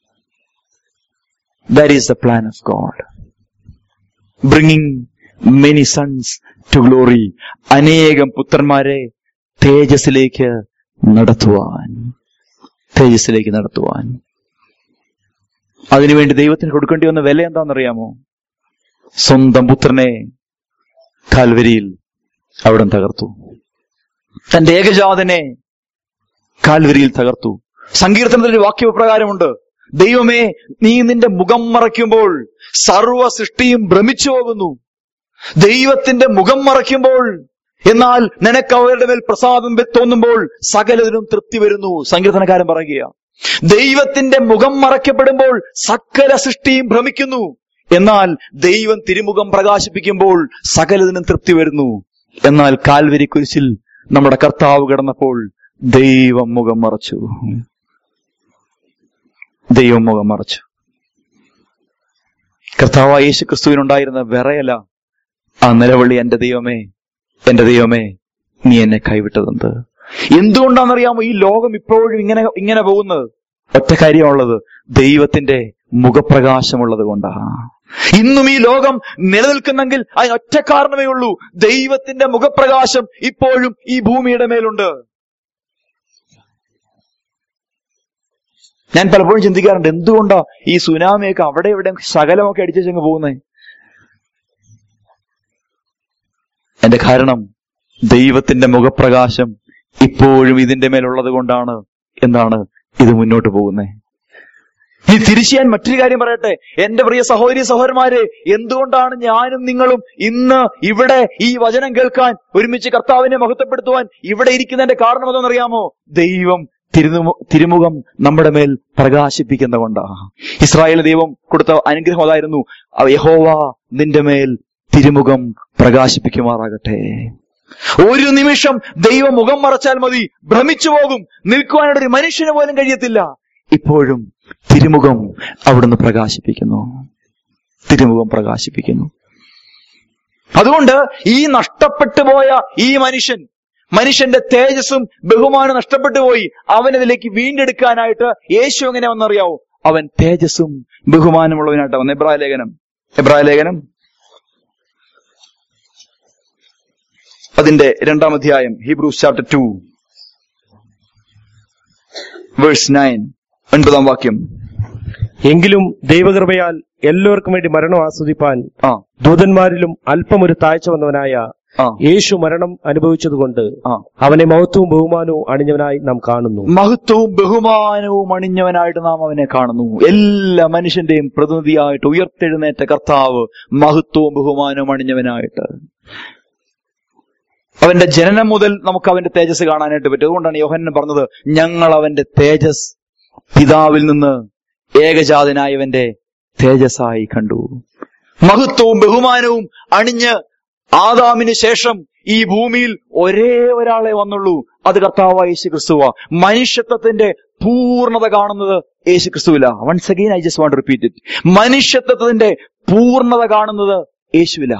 that is the plan of God bringing many sons to glory അനേകം പുത്രന്മാരെ തേജസ്സിലേക്ക് നടത്തുവാൻ തേജസ്സിലേക്ക് നടത്തുവാൻ അതിനുവേണ്ടി ദൈവത്തിന് കൊടുക്കേണ്ടി വന്ന വില എന്താണെന്നറിയാമോ സ്വന്തം പുത്രനെ കാൽവരിയിൽ അവിടെ തകർത്തു തന്റെ ഏകജാതനെ കാൽവരിയിൽ തകർത്തു സങ്കീർത്തനത്തിൽ ഒരു വാക്യപ്രകാരമുണ്ട് ദൈവമേ നീ നിന്റെ മുഖം മറയ്ക്കുമ്പോൾ സർവ സൃഷ്ടിയും ഭ്രമിച്ചു പോകുന്നു ദൈവത്തിന്റെ മുഖം മറയ്ക്കുമ്പോൾ എന്നാൽ നിനക്ക് അവരുടെ മേൽ പ്രസാദം തോന്നുമ്പോൾ സകലതിനും തൃപ്തി വരുന്നു സങ്കീർത്തനക്കാരൻ പറയുക ദൈവത്തിന്റെ മുഖം മറയ്ക്കപ്പെടുമ്പോൾ സകല സൃഷ്ടിയും ഭ്രമിക്കുന്നു എന്നാൽ ദൈവം തിരുമുഖം പ്രകാശിപ്പിക്കുമ്പോൾ സകലതിനും തൃപ്തി വരുന്നു എന്നാൽ കാൽവരി കുരിശിൽ നമ്മുടെ കർത്താവ് കിടന്നപ്പോൾ ദൈവം മുഖം മറച്ചു ദൈവം മുഖം മറച്ചു കർത്താവ് യേശു ക്രിസ്തുവിനുണ്ടായിരുന്ന വിറയല ആ നിലവിളി എന്റെ ദൈവമേ എന്റെ ദൈവമേ നീ എന്നെ കൈവിട്ടതെന്ത് എന്തുകൊണ്ടാണെന്നറിയാമോ ഈ ലോകം ഇപ്പോഴും ഇങ്ങനെ ഇങ്ങനെ പോകുന്നത് ഒറ്റ കാര്യമുള്ളത് ദൈവത്തിന്റെ മുഖപ്രകാശമുള്ളത് കൊണ്ടാ ഇന്നും ഈ ലോകം നിലനിൽക്കുന്നെങ്കിൽ അതിന് ഒറ്റ കാരണമേ ഉള്ളൂ ദൈവത്തിന്റെ മുഖപ്രകാശം ഇപ്പോഴും ഈ ഭൂമിയുടെ മേലുണ്ട് ഞാൻ പലപ്പോഴും ചിന്തിക്കാറുണ്ട് എന്തുകൊണ്ടാ ഈ സുനാമിയൊക്കെ അവിടെ ഇവിടെ ശകലമൊക്കെ അടിച്ചങ്ങ് പോകുന്നേ എന്റെ കാരണം ദൈവത്തിന്റെ മുഖപ്രകാശം ഇപ്പോഴും ഇതിന്റെ മേലുള്ളത് കൊണ്ടാണ് എന്താണ് ഇത് മുന്നോട്ട് പോകുന്നത് ഇനി തിരിച്ചു ഞാൻ മറ്റൊരു കാര്യം പറയട്ടെ എന്റെ പ്രിയ സഹോദരി സഹോദരന്മാരെ എന്തുകൊണ്ടാണ് ഞാനും നിങ്ങളും ഇന്ന് ഇവിടെ ഈ വചനം കേൾക്കാൻ ഒരുമിച്ച് കർത്താവിനെ മഹത്വപ്പെടുത്തുവാൻ ഇവിടെ ഇരിക്കുന്നതിന്റെ കാരണം എന്തെന്നറിയാമോ ദൈവം തിരുമുഖ തിരുമുഖം നമ്മുടെ മേൽ പ്രകാശിപ്പിക്കുന്ന കൊണ്ടാ ഇസ്രായേൽ ദൈവം കൊടുത്ത അനുഗ്രഹം അതായിരുന്നു യഹോവ നിന്റെ മേൽ തിരുമുഖം പ്രകാശിപ്പിക്കുമാറാകട്ടെ ഒരു നിമിഷം ദൈവം മുഖം മറച്ചാൽ മതി ഭ്രമിച്ചു പോകും നിൽക്കുവാനുള്ള ഒരു മനുഷ്യന് പോലും കഴിയത്തില്ല ഇപ്പോഴും തിരുമുഖം അവിടുന്ന് പ്രകാശിപ്പിക്കുന്നു തിരുമുഖം പ്രകാശിപ്പിക്കുന്നു അതുകൊണ്ട് ഈ നഷ്ടപ്പെട്ടു പോയ ഈ മനുഷ്യൻ മനുഷ്യന്റെ തേജസ്സും ബഹുമാനം നഷ്ടപ്പെട്ടു പോയി അവനതിലേക്ക് വീണ്ടെടുക്കാനായിട്ട് യേശു എങ്ങനെ വന്നറിയാവോ അവൻ തേജസ്സും ബഹുമാനമുള്ളവനായിട്ട് വന്ന എബ്രായ ലേഖനം എബ്രായ ലേഖനം അതിന്റെ രണ്ടാം അധ്യായം Hebrews chapter two verse nine ഒൻപതാം വാക്യം എങ്കിലും ദൈവകൃപയാൽ എല്ലാവർക്കും വേണ്ടി മരണം ആസ്വദിപ്പാൻ ആ ദൂതന്മാരിലും അല്പം ഒരു താഴ്ച വന്നവനായ ആ യേശു മരണം അനുഭവിച്ചതുകൊണ്ട് ആ അവനെ മഹത്വവും ബഹുമാനവും അണിഞ്ഞവനായി നാം കാണുന്നു മഹത്വവും ബഹുമാനവും അണിഞ്ഞവനായിട്ട് നാം അവനെ കാണുന്നു എല്ലാ മനുഷ്യന്റെയും പ്രതിനിധിയായിട്ട് ഉയർത്തെഴുന്നേറ്റ കർത്താവ് മഹത്വവും ബഹുമാനവും അണിഞ്ഞവനായിട്ട് അവന്റെ ജനനം മുതൽ നമുക്ക് അവന്റെ തേജസ് കാണാനായിട്ട് പറ്റും അതുകൊണ്ടാണ് യോഹന്നൻ പറഞ്ഞത് ഞങ്ങൾ അവന്റെ തേജസ് പിതാവിൽ നിന്ന് ഏകജാതനായവന്റെ തേജസ്സായി കണ്ടു മഹത്വവും ബഹുമാനവും അണിഞ്ഞ് ആദാമിന് ശേഷം ഈ ഭൂമിയിൽ ഒരേ ഒരാളെ വന്നുള്ളൂ അത് കർത്താവായ യേശു ക്രിസ്തുവ മനുഷ്യത്വത്തിന്റെ പൂർണ്ണത കാണുന്നത് യേശു ക്രിസ്തുവില once again I just want repeat it മനുഷ്യത്വത്തിന്റെ പൂർണ്ണത കാണുന്നത് യേശുവില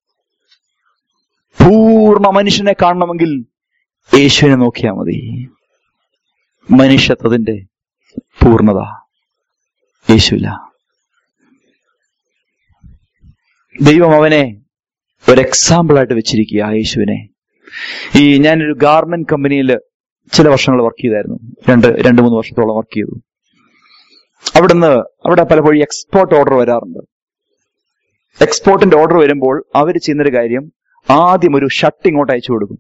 പൂർണ്ണ മനുഷ്യനെ കാണണമെങ്കിൽ യേശുവിനെ നോക്കിയാൽ മതി മനുഷ്യത്വത്തിന്റെ പൂർണ്ണത യേശുവില്ല ദൈവം അവനെ ഒരു എക്സാമ്പിൾ ആയിട്ട് വെച്ചിരിക്കുക ആ യേശുവിനെ ഈ ഞാനൊരു ഗാർമെന്റ് കമ്പനിയിൽ ചില വർഷങ്ങൾ വർക്ക് ചെയ്തായിരുന്നു രണ്ട് രണ്ട് മൂന്ന് വർഷത്തോളം വർക്ക് ചെയ്തു അവിടുന്ന് അവിടെ പലപ്പോഴും എക്സ്പോർട്ട് ഓർഡർ വരാറുണ്ട് എക്സ്പോർട്ടിന്റെ ഓർഡർ വരുമ്പോൾ അവർ ചെയ്യുന്നൊരു കാര്യം ആദ്യം ഒരു ഷർട്ട് ഇങ്ങോട്ട് അയച്ചു കൊടുക്കും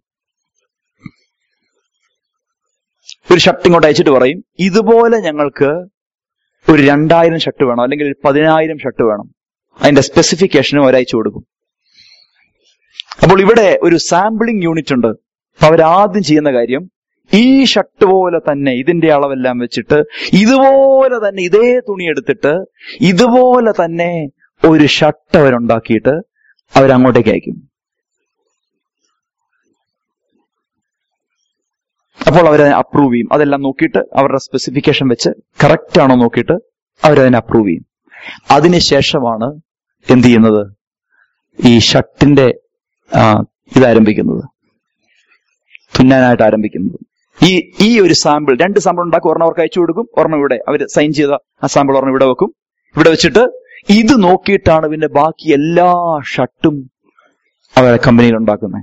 ഒരു ഷർട്ട് ഇങ്ങോട്ട് അയച്ചിട്ട് പറയും ഇതുപോലെ ഞങ്ങൾക്ക് ഒരു രണ്ടായിരം ഷർട്ട് വേണം അല്ലെങ്കിൽ ഒരു പതിനായിരം ഷർട്ട് വേണം അതിന്റെ സ്പെസിഫിക്കേഷനും അവരയച്ചു കൊടുക്കും അപ്പോൾ ഇവിടെ ഒരു സാമ്പിളിംഗ് യൂണിറ്റ് ഉണ്ട് അപ്പൊ അവരാദ്യം ചെയ്യുന്ന കാര്യം ഈ ഷർട്ട് പോലെ തന്നെ ഇതിന്റെ അളവെല്ലാം വെച്ചിട്ട് ഇതുപോലെ തന്നെ ഇതേ തുണി എടുത്തിട്ട് ഇതുപോലെ തന്നെ ഒരു ഷർട്ട് അവരുണ്ടാക്കിയിട്ട് അവരങ്ങോട്ടേക്ക് അയക്കും അപ്പോൾ അവരതിനെ അപ്രൂവ് ചെയ്യും അതെല്ലാം നോക്കിയിട്ട് അവരുടെ സ്പെസിഫിക്കേഷൻ വെച്ച് കറക്റ്റ് ആണോ നോക്കിയിട്ട് അവരതിനെ അപ്രൂവ് ചെയ്യും അതിനുശേഷമാണ് എന്ത് ചെയ്യുന്നത് ഈ ഷർട്ടിന്റെ ആ, ഇതാരംഭിക്കുന്നത് തുന്നാനായിട്ട് ആരംഭിക്കുന്നത് ഈ ഈ ഒരു സാമ്പിൾ രണ്ട് സാമ്പിൾ ഉണ്ടാക്കും ഒരെണ്ണം അവർക്ക് അയച്ചു കൊടുക്കും ഒരെണ്ണം ഇവിടെ അവർ സൈൻ ചെയ്ത ആ സാമ്പിൾ ഒരെണ്ണം ഇവിടെ വെക്കും ഇവിടെ വെച്ചിട്ട് ഇത് നോക്കിയിട്ടാണ് പിന്നെ ബാക്കി എല്ലാ ഷർട്ടും അവരുടെ കമ്പനിയിൽ ഉണ്ടാക്കുന്നത്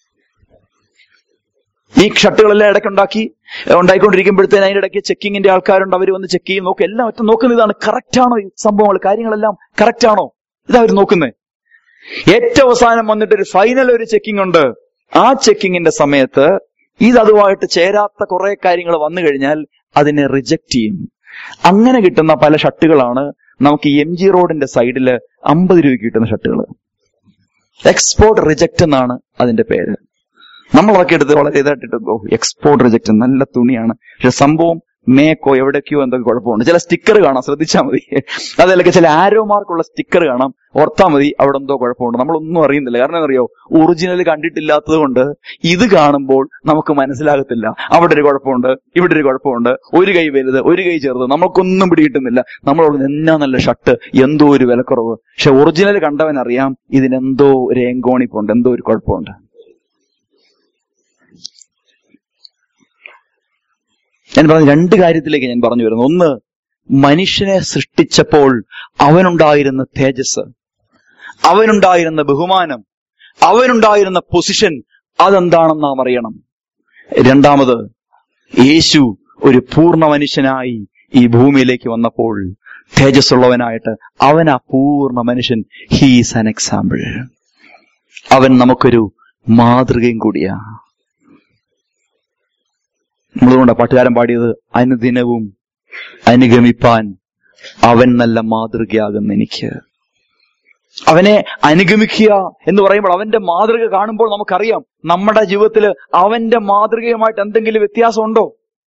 ഈ ഷർട്ടുകളെല്ലാം ഇടയ്ക്ക് ഉണ്ടാക്കി ഏഹ് ഉണ്ടായിക്കൊണ്ടിരിക്കുമ്പോഴത്തേന് അതിന്റെ ഇടയ്ക്ക് ചെക്കിങ്ങിന്റെ ആൾക്കാരുണ്ട് അവർ വന്ന് ചെക്ക് ചെയ്യും നോക്കും എല്ലാം ഒറ്റ നോക്കുന്ന ഇതാണ് കറക്റ്റ് ആണോ ഈ സംഭവങ്ങൾ കാര്യങ്ങളെല്ലാം കറക്റ്റ് ആണോ ഇതാ അവർ നോക്കുന്നത് ഏറ്റവും അവസാനം വന്നിട്ട് ഒരു ഫൈനൽ ഒരു ചെക്കിംഗ് ഉണ്ട് ആ ചെക്കിങ്ങിന്റെ സമയത്ത് ഇത് അതുമായിട്ട് ചേരാത്ത കുറെ കാര്യങ്ങൾ വന്നു കഴിഞ്ഞാൽ അതിനെ റിജക്ട് ചെയ്യും അങ്ങനെ കിട്ടുന്ന പല ഷർട്ടുകളാണ് നമുക്ക് എം ജി റോഡിന്റെ സൈഡിൽ അമ്പത് രൂപയ്ക്ക് കിട്ടുന്ന ഷർട്ടുകൾ എക്സ്പോർട്ട് റിജക്ട് എന്നാണ് അതിന്റെ പേര് നമ്മളതൊക്കെ എടുത്ത് വളരെ ഇതായിട്ടിട്ട് ഓ എക്സ്പോർട്ട് റിജക്ട് നല്ല തുണിയാണ് പക്ഷെ സംഭവം മേക്കോ എവിടേക്കോ എന്തൊക്കെ കുഴപ്പമുണ്ട് ചില സ്റ്റിക്കർ കാണാം ശ്രദ്ധിച്ചാൽ മതി അതല്ലെങ്കിൽ ചില ആരോ മാർക്കുള്ള സ്റ്റിക്കർ കാണാം ഓർത്താൽ മതി അവിടെ എന്തോ കുഴപ്പമുണ്ട് നമ്മളൊന്നും അറിയുന്നില്ല കാരണം അറിയോ ഒറിജിനൽ കണ്ടിട്ടില്ലാത്തത് കൊണ്ട് ഇത് കാണുമ്പോൾ നമുക്ക് മനസ്സിലാകത്തില്ല അവിടെ ഒരു കുഴപ്പമുണ്ട് ഇവിടെ ഒരു കുഴപ്പമുണ്ട് ഒരു കൈ വലുത് ഒരു കൈ ചെറുത് നമുക്കൊന്നും പിടികിട്ടുന്നില്ല നമ്മൾ എന്നാ നല്ല ഷർട്ട് എന്തോ ഒരു വിലക്കുറവ് പക്ഷെ ഒറിജിനൽ കണ്ടവൻ അറിയാം ഇതിനെന്തോ ഒരു ഏങ്കോണിപ്പുണ്ട് എന്തോ ഒരു കുഴപ്പമുണ്ട് ഞാൻ പറഞ്ഞ രണ്ട് കാര്യത്തിലേക്ക് ഞാൻ പറഞ്ഞു വരുന്നു ഒന്ന് മനുഷ്യനെ സൃഷ്ടിച്ചപ്പോൾ അവനുണ്ടായിരുന്ന തേജസ് അവനുണ്ടായിരുന്ന ബഹുമാനം അവനുണ്ടായിരുന്ന പൊസിഷൻ അതെന്താണെന്ന് നാം അറിയണം രണ്ടാമത് യേശു ഒരു പൂർണ്ണ മനുഷ്യനായി ഈ ഭൂമിയിലേക്ക് വന്നപ്പോൾ തേജസ്സുള്ളവനായിട്ട് അവൻ ആ പൂർണ്ണ മനുഷ്യൻ ഹീസ് ആൻ എക്സാമ്പിൾ അവൻ നമുക്കൊരു മാതൃകയും കൂടിയാ നമ്മളുകൊണ്ട് പാട്ടുകാരൻ പാടിയത് അനുദിനവും അനുഗമിപ്പാൻ അവൻ നല്ല മാതൃകയാകുന്ന എനിക്ക് അവനെ അനുഗമിക്കുക എന്ന് പറയുമ്പോൾ അവന്റെ മാതൃക കാണുമ്പോൾ നമുക്കറിയാം നമ്മുടെ ജീവിതത്തിൽ അവന്റെ മാതൃകയുമായിട്ട് എന്തെങ്കിലും വ്യത്യാസമുണ്ടോ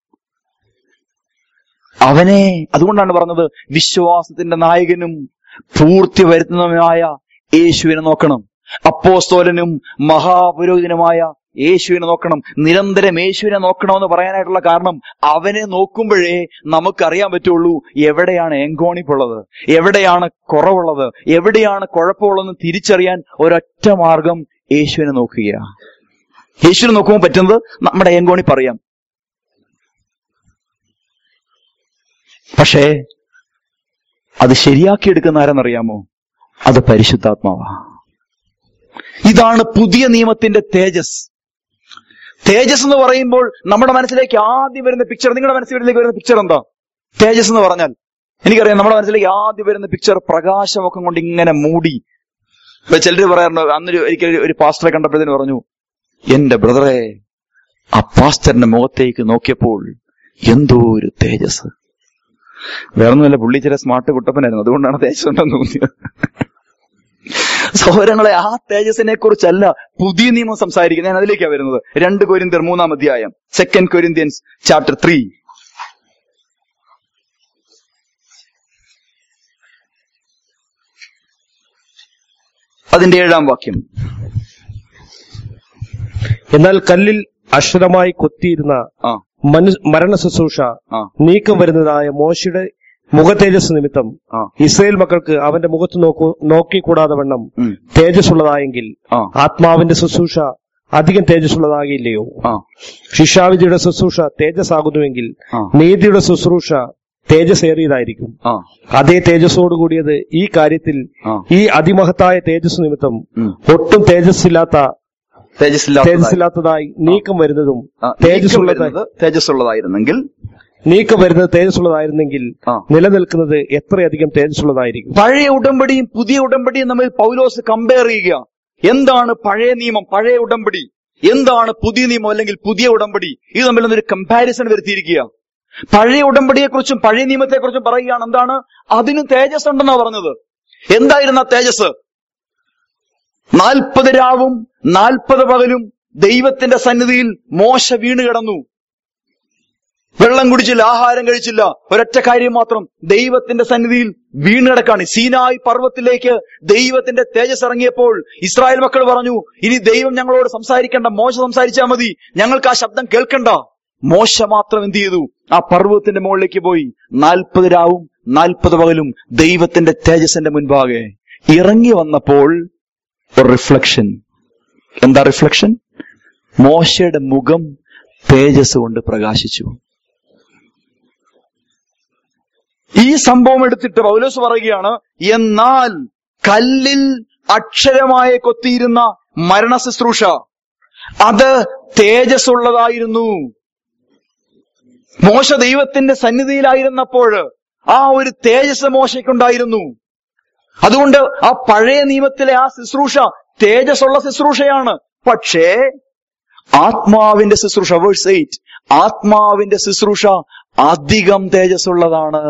അവനെ അതുകൊണ്ടാണ് പറഞ്ഞത് വിശ്വാസത്തിന്റെ നായകനും പൂർത്തി വരുത്തുന്നവനായ യേശുവിനെ നോക്കണം അപ്പോസ്തോലനും മഹാപുരോഹിതനുമായ യേശുവിനെ നോക്കണം നിരന്തരം യേശുവിനെ നോക്കണമെന്ന് പറയാനായിട്ടുള്ള കാരണം അവനെ നോക്കുമ്പോഴേ നമുക്കറിയാൻ പറ്റുള്ളൂ എവിടെയാണ് എങ്കോണിപ്പുള്ളത് എവിടെയാണ് കുറവുള്ളത് എവിടെയാണ് കുഴപ്പമുള്ളതെന്ന് തിരിച്ചറിയാൻ ഒരൊറ്റ മാർഗം യേശുവിനെ നോക്കുക യേശുവിനെ നോക്കുമ്പോൾ പറ്റുന്നത് നമ്മുടെ എങ്കോണി പറയാം പക്ഷേ അത് ശരിയാക്കിയെടുക്കുന്ന ആരെന്നറിയാമോ അത് പരിശുദ്ധാത്മാവാ ഇതാണ് പുതിയ നിയമത്തിന്റെ തേജസ് തേജസ് എന്ന് പറയുമ്പോൾ നമ്മുടെ മനസ്സിലേക്ക് ആദ്യം വരുന്ന പിക്ചർ നിങ്ങളുടെ മനസ്സിലേക്ക് വരുന്ന പിക്ചർ എന്താ തേജസ് എന്ന് പറഞ്ഞാൽ എനിക്കറിയാം നമ്മുടെ മനസ്സിലേക്ക് ആദ്യം വരുന്ന പിക്ചർ പ്രകാശമൊക്കെ കൊണ്ട് ഇങ്ങനെ മൂടി ഇപ്പൊ ചിലർ പറയാറുണ്ട് അന്നൊരു ഒരിക്കൽ ഒരു പാസ്റ്ററെ കണ്ടപ്പോഴത്തേന് പറഞ്ഞു എന്റെ ബ്രദറെ ആ പാസ്റ്ററിന്റെ മുഖത്തേക്ക് നോക്കിയപ്പോൾ എന്തോ ഒരു തേജസ് വേറൊന്നുമല്ല പുള്ളി ചില സ്മാർട്ട് കുട്ടപ്പനായിരുന്നു അതുകൊണ്ടാണ് തേജസ് ഉണ്ടെന്ന് തോന്നിയത് സഹോദരങ്ങളെ ആ തേജസ്സിനെ കുറിച്ചല്ല പുതിയ നിയമം സംസാരിക്കുന്നത് ഞാൻ അതിലേക്കാണ് വരുന്നത് രണ്ട് കൊരിന്തിയർ മൂന്നാം അധ്യായം സെക്കൻഡ് കൊരിന്ത്യൻസ് ചാപ്റ്റർ ത്രീ അതിന്റെ ഏഴാം വാക്യം എന്നാൽ കല്ലിൽ അക്ഷരമായി കൊത്തിയിരുന്ന ആ മനു മരണ ശുശ്രൂഷ ആ നീക്കം വരുന്നതായ മോശയുടെ മുഖതേജസ് നിമിത്തം ആ ഇസ്രയേൽ മക്കൾക്ക് അവന്റെ മുഖത്ത് നോക്കൂ നോക്കിക്കൂടാതെ വണ്ണം ഉം, തേജസ്സുള്ളതായെങ്കിൽ ആ ആത്മാവിന്റെ ശുശ്രൂഷ അധികം തേജസ്സുള്ളതാകില്ലയോ ആ ശിക്ഷാവിധിയുടെ ശുശ്രൂഷ തേജസ്സാകുന്നുവെങ്കിൽ ആ നീതിയുടെ ശുശ്രൂഷ തേജസ്സേറിയതായിരിക്കും ആ അതേ തേജസ്സോട് കൂടിയത് ഈ കാര്യത്തിൽ ആ. ഈ അതിമഹത്തായ തേജസ് നിമിത്തം ഉം. ഒട്ടും തേജസ്സില്ലാത്ത തേജസ്സില്ലാത്ത തേജസ്സില്ലാത്തതായി നീക്കം വരുന്നതും തേജസ്സുള്ളത് തേജസ്സുള്ളതായി തേജസ്സുള്ളതായിരുന്നെങ്കിൽ നീക്കം വരുന്നത് തേജസ്സുള്ളതായിരുന്നെങ്കിൽ ആ. നിലനിൽക്കുന്നത് എത്രയധികം തേജസ്സുള്ളതായിരിക്കും പഴയ ഉടമ്പടിയും പുതിയ ഉടമ്പടിയും തമ്മിൽ പൗലോസ് കമ്പയർ ചെയ്യുക എന്താണ് പഴയ നിയമം പഴയ ഉടമ്പടി എന്താണ് പുതിയ നിയമം അല്ലെങ്കിൽ പുതിയ ഉടമ്പടി ഇത് തമ്മിൽ ഒരു കമ്പാരിസൺ വരുത്തിയിരിക്കുക പഴയ ഉടമ്പടിയെക്കുറിച്ചും പഴയ നിയമത്തെക്കുറിച്ചും പറയുകയാണ് എന്താണ് അതിന് തേജസ് ഉണ്ടെന്നാ പറഞ്ഞത് എന്തായിരുന്നു ആ തേജസ് നാൽപ്പത് രാവും നാൽപ്പത് പകലും ദൈവത്തിന്റെ സന്നിധിയിൽ മോശ വീണ് കിടന്നു വെള്ളം കുടിച്ചില്ല ആഹാരം കഴിച്ചില്ല ഒരൊറ്റ കാര്യം മാത്രം ദൈവത്തിന്റെ സന്നിധിയിൽ വീണ് കിടക്കാണ് സീനായി പർവ്വത്തിലേക്ക് ദൈവത്തിന്റെ തേജസ് ഇറങ്ങിയപ്പോൾ ഇസ്രായേൽ മക്കൾ പറഞ്ഞു ഇനി ദൈവം ഞങ്ങളോട് സംസാരിക്കേണ്ട മോശ സംസാരിച്ചാൽ മതി ഞങ്ങൾക്ക് ആ ശബ്ദം കേൾക്കണ്ട മോശ മാത്രം എന്ത് ചെയ്തു ആ പർവ്വതത്തിന്റെ മുകളിലേക്ക് പോയി നാൽപ്പത് രാവും നാൽപ്പത് പകലും ദൈവത്തിന്റെ തേജസിന്റെ മുൻപാകെ ഇറങ്ങി വന്നപ്പോൾ ഒരു റിഫ്ലക്ഷൻ എന്താ റിഫ്ലക്ഷൻ മോശയുടെ മുഖം തേജസ് കൊണ്ട് പ്രകാശിച്ചു ഈ സംഭവം എടുത്തിട്ട് പൗലോസ് പറയുകയാണ് എന്നാൽ കല്ലിൽ അക്ഷരമായി കൊത്തിയിരുന്ന മരണ ശുശ്രൂഷ അത് തേജസ്സുള്ളതായിരുന്നു മോശ ദൈവത്തിന്റെ സന്നിധിയിലായിരുന്നപ്പോൾ ആ ഒരു തേജസ് മോശയ്ക്കുണ്ടായിരുന്നു അതുകൊണ്ട് ആ പഴയ നിയമത്തിലെ ആ ശുശ്രൂഷ തേജസ്സുള്ള ശുശ്രൂഷയാണ് പക്ഷേ ആത്മാവിന്റെ ശുശ്രൂഷ വേഴ്സ് എയ്റ്റ് ആത്മാവിന്റെ ശുശ്രൂഷ അധികം തേജസ്സുള്ളതാണ്